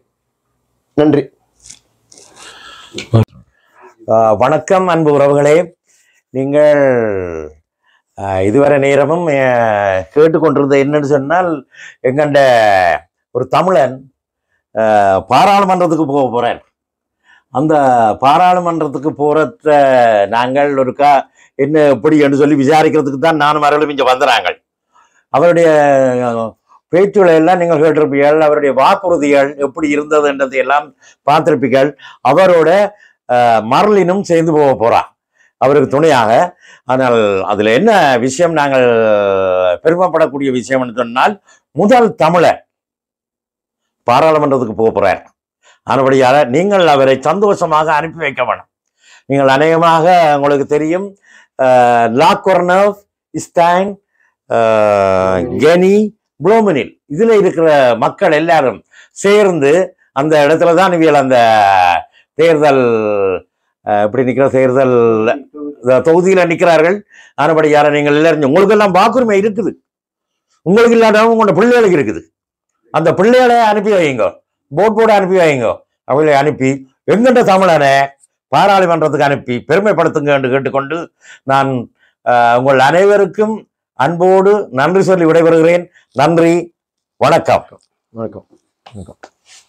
நன்றி ஆஹ் வணக்கம் அன்பு உறவுகளே நீங்கள் ஆஹ் இதுவரை நேரமும் ஆஹ் கேட்டுக்கொண்டிருந்த என்னன்னு சொன்னால் எங்கண்ட ஒரு தமிழன் ஆஹ் பாராளுமன்றத்துக்கு போக போறார் அந்த பாராளுமன்றத்துக்கு போறத நாங்கள் ஒருக்கா என்ன எப்படி என்று சொல்லி விசாரிக்கிறதுக்கு தான் நானும் அவர்களும் இங்கே வந்தாங்க அவருடைய ஆஹ், பேச்சுகளை எல்லாம் நீங்கள் கேட்டிருப்பீர்கள் அவருடைய வாக்குறுதிகள் எப்படி இருந்தது என்றதை எல்லாம் பார்த்திருப்பீர்கள் அவரோட ஆஹ், மரலினும் சேர்ந்து போக போறா அவருக்கு துணையாக ஆனால் அதுல என்ன விஷயம் நாங்கள் பெருமைப்படக்கூடிய விஷயம் சொன்னால் முதல் தமிழர் பாராளுமன்றத்துக்கு போக போறார் ஆனபடியால நீங்கள் அவரை சந்தோஷமாக அனுப்பி வைக்க வேணும் நீங்கள் அநேகமாக உங்களுக்கு தெரியும் லாக்வர்னவ் இஸ்டான் கெனி புளோமனில் இதுல இருக்கிற மக்கள் எல்லாரும் சேர்ந்து அந்த இடத்துல தான் இவியல் அந்த தேர்தல் அஹ், இப்படி நிக்கிற தேர்தல் இந்த தொகுதியில நிக்கிறார்கள் ஆனபடி யார நீங்கள் எல்லாரும் உங்களுக்கு எல்லாம் வாக்குரிமை இருக்குது உங்களுக்கு இல்லாதவங்க உங்களோட பிள்ளைகளுக்கு இருக்குது அந்த பிள்ளைகளை அனுப்பி வைங்க போட் போட அனுப்பி வைங்க அவளை அனுப்பி எங்கண்ட தமிழனை பாராளுமன்றத்துக்கு அனுப்பி பெருமைப்படுத்துங்க என்று கேட்டுக்கொண்டு நான் அஹ், உங்கள் அனைவருக்கும் அன்போடு நன்றி சொல்லி விடைபெறுகிறேன் நன்றி வணக்கம் வணக்கம் வணக்கம்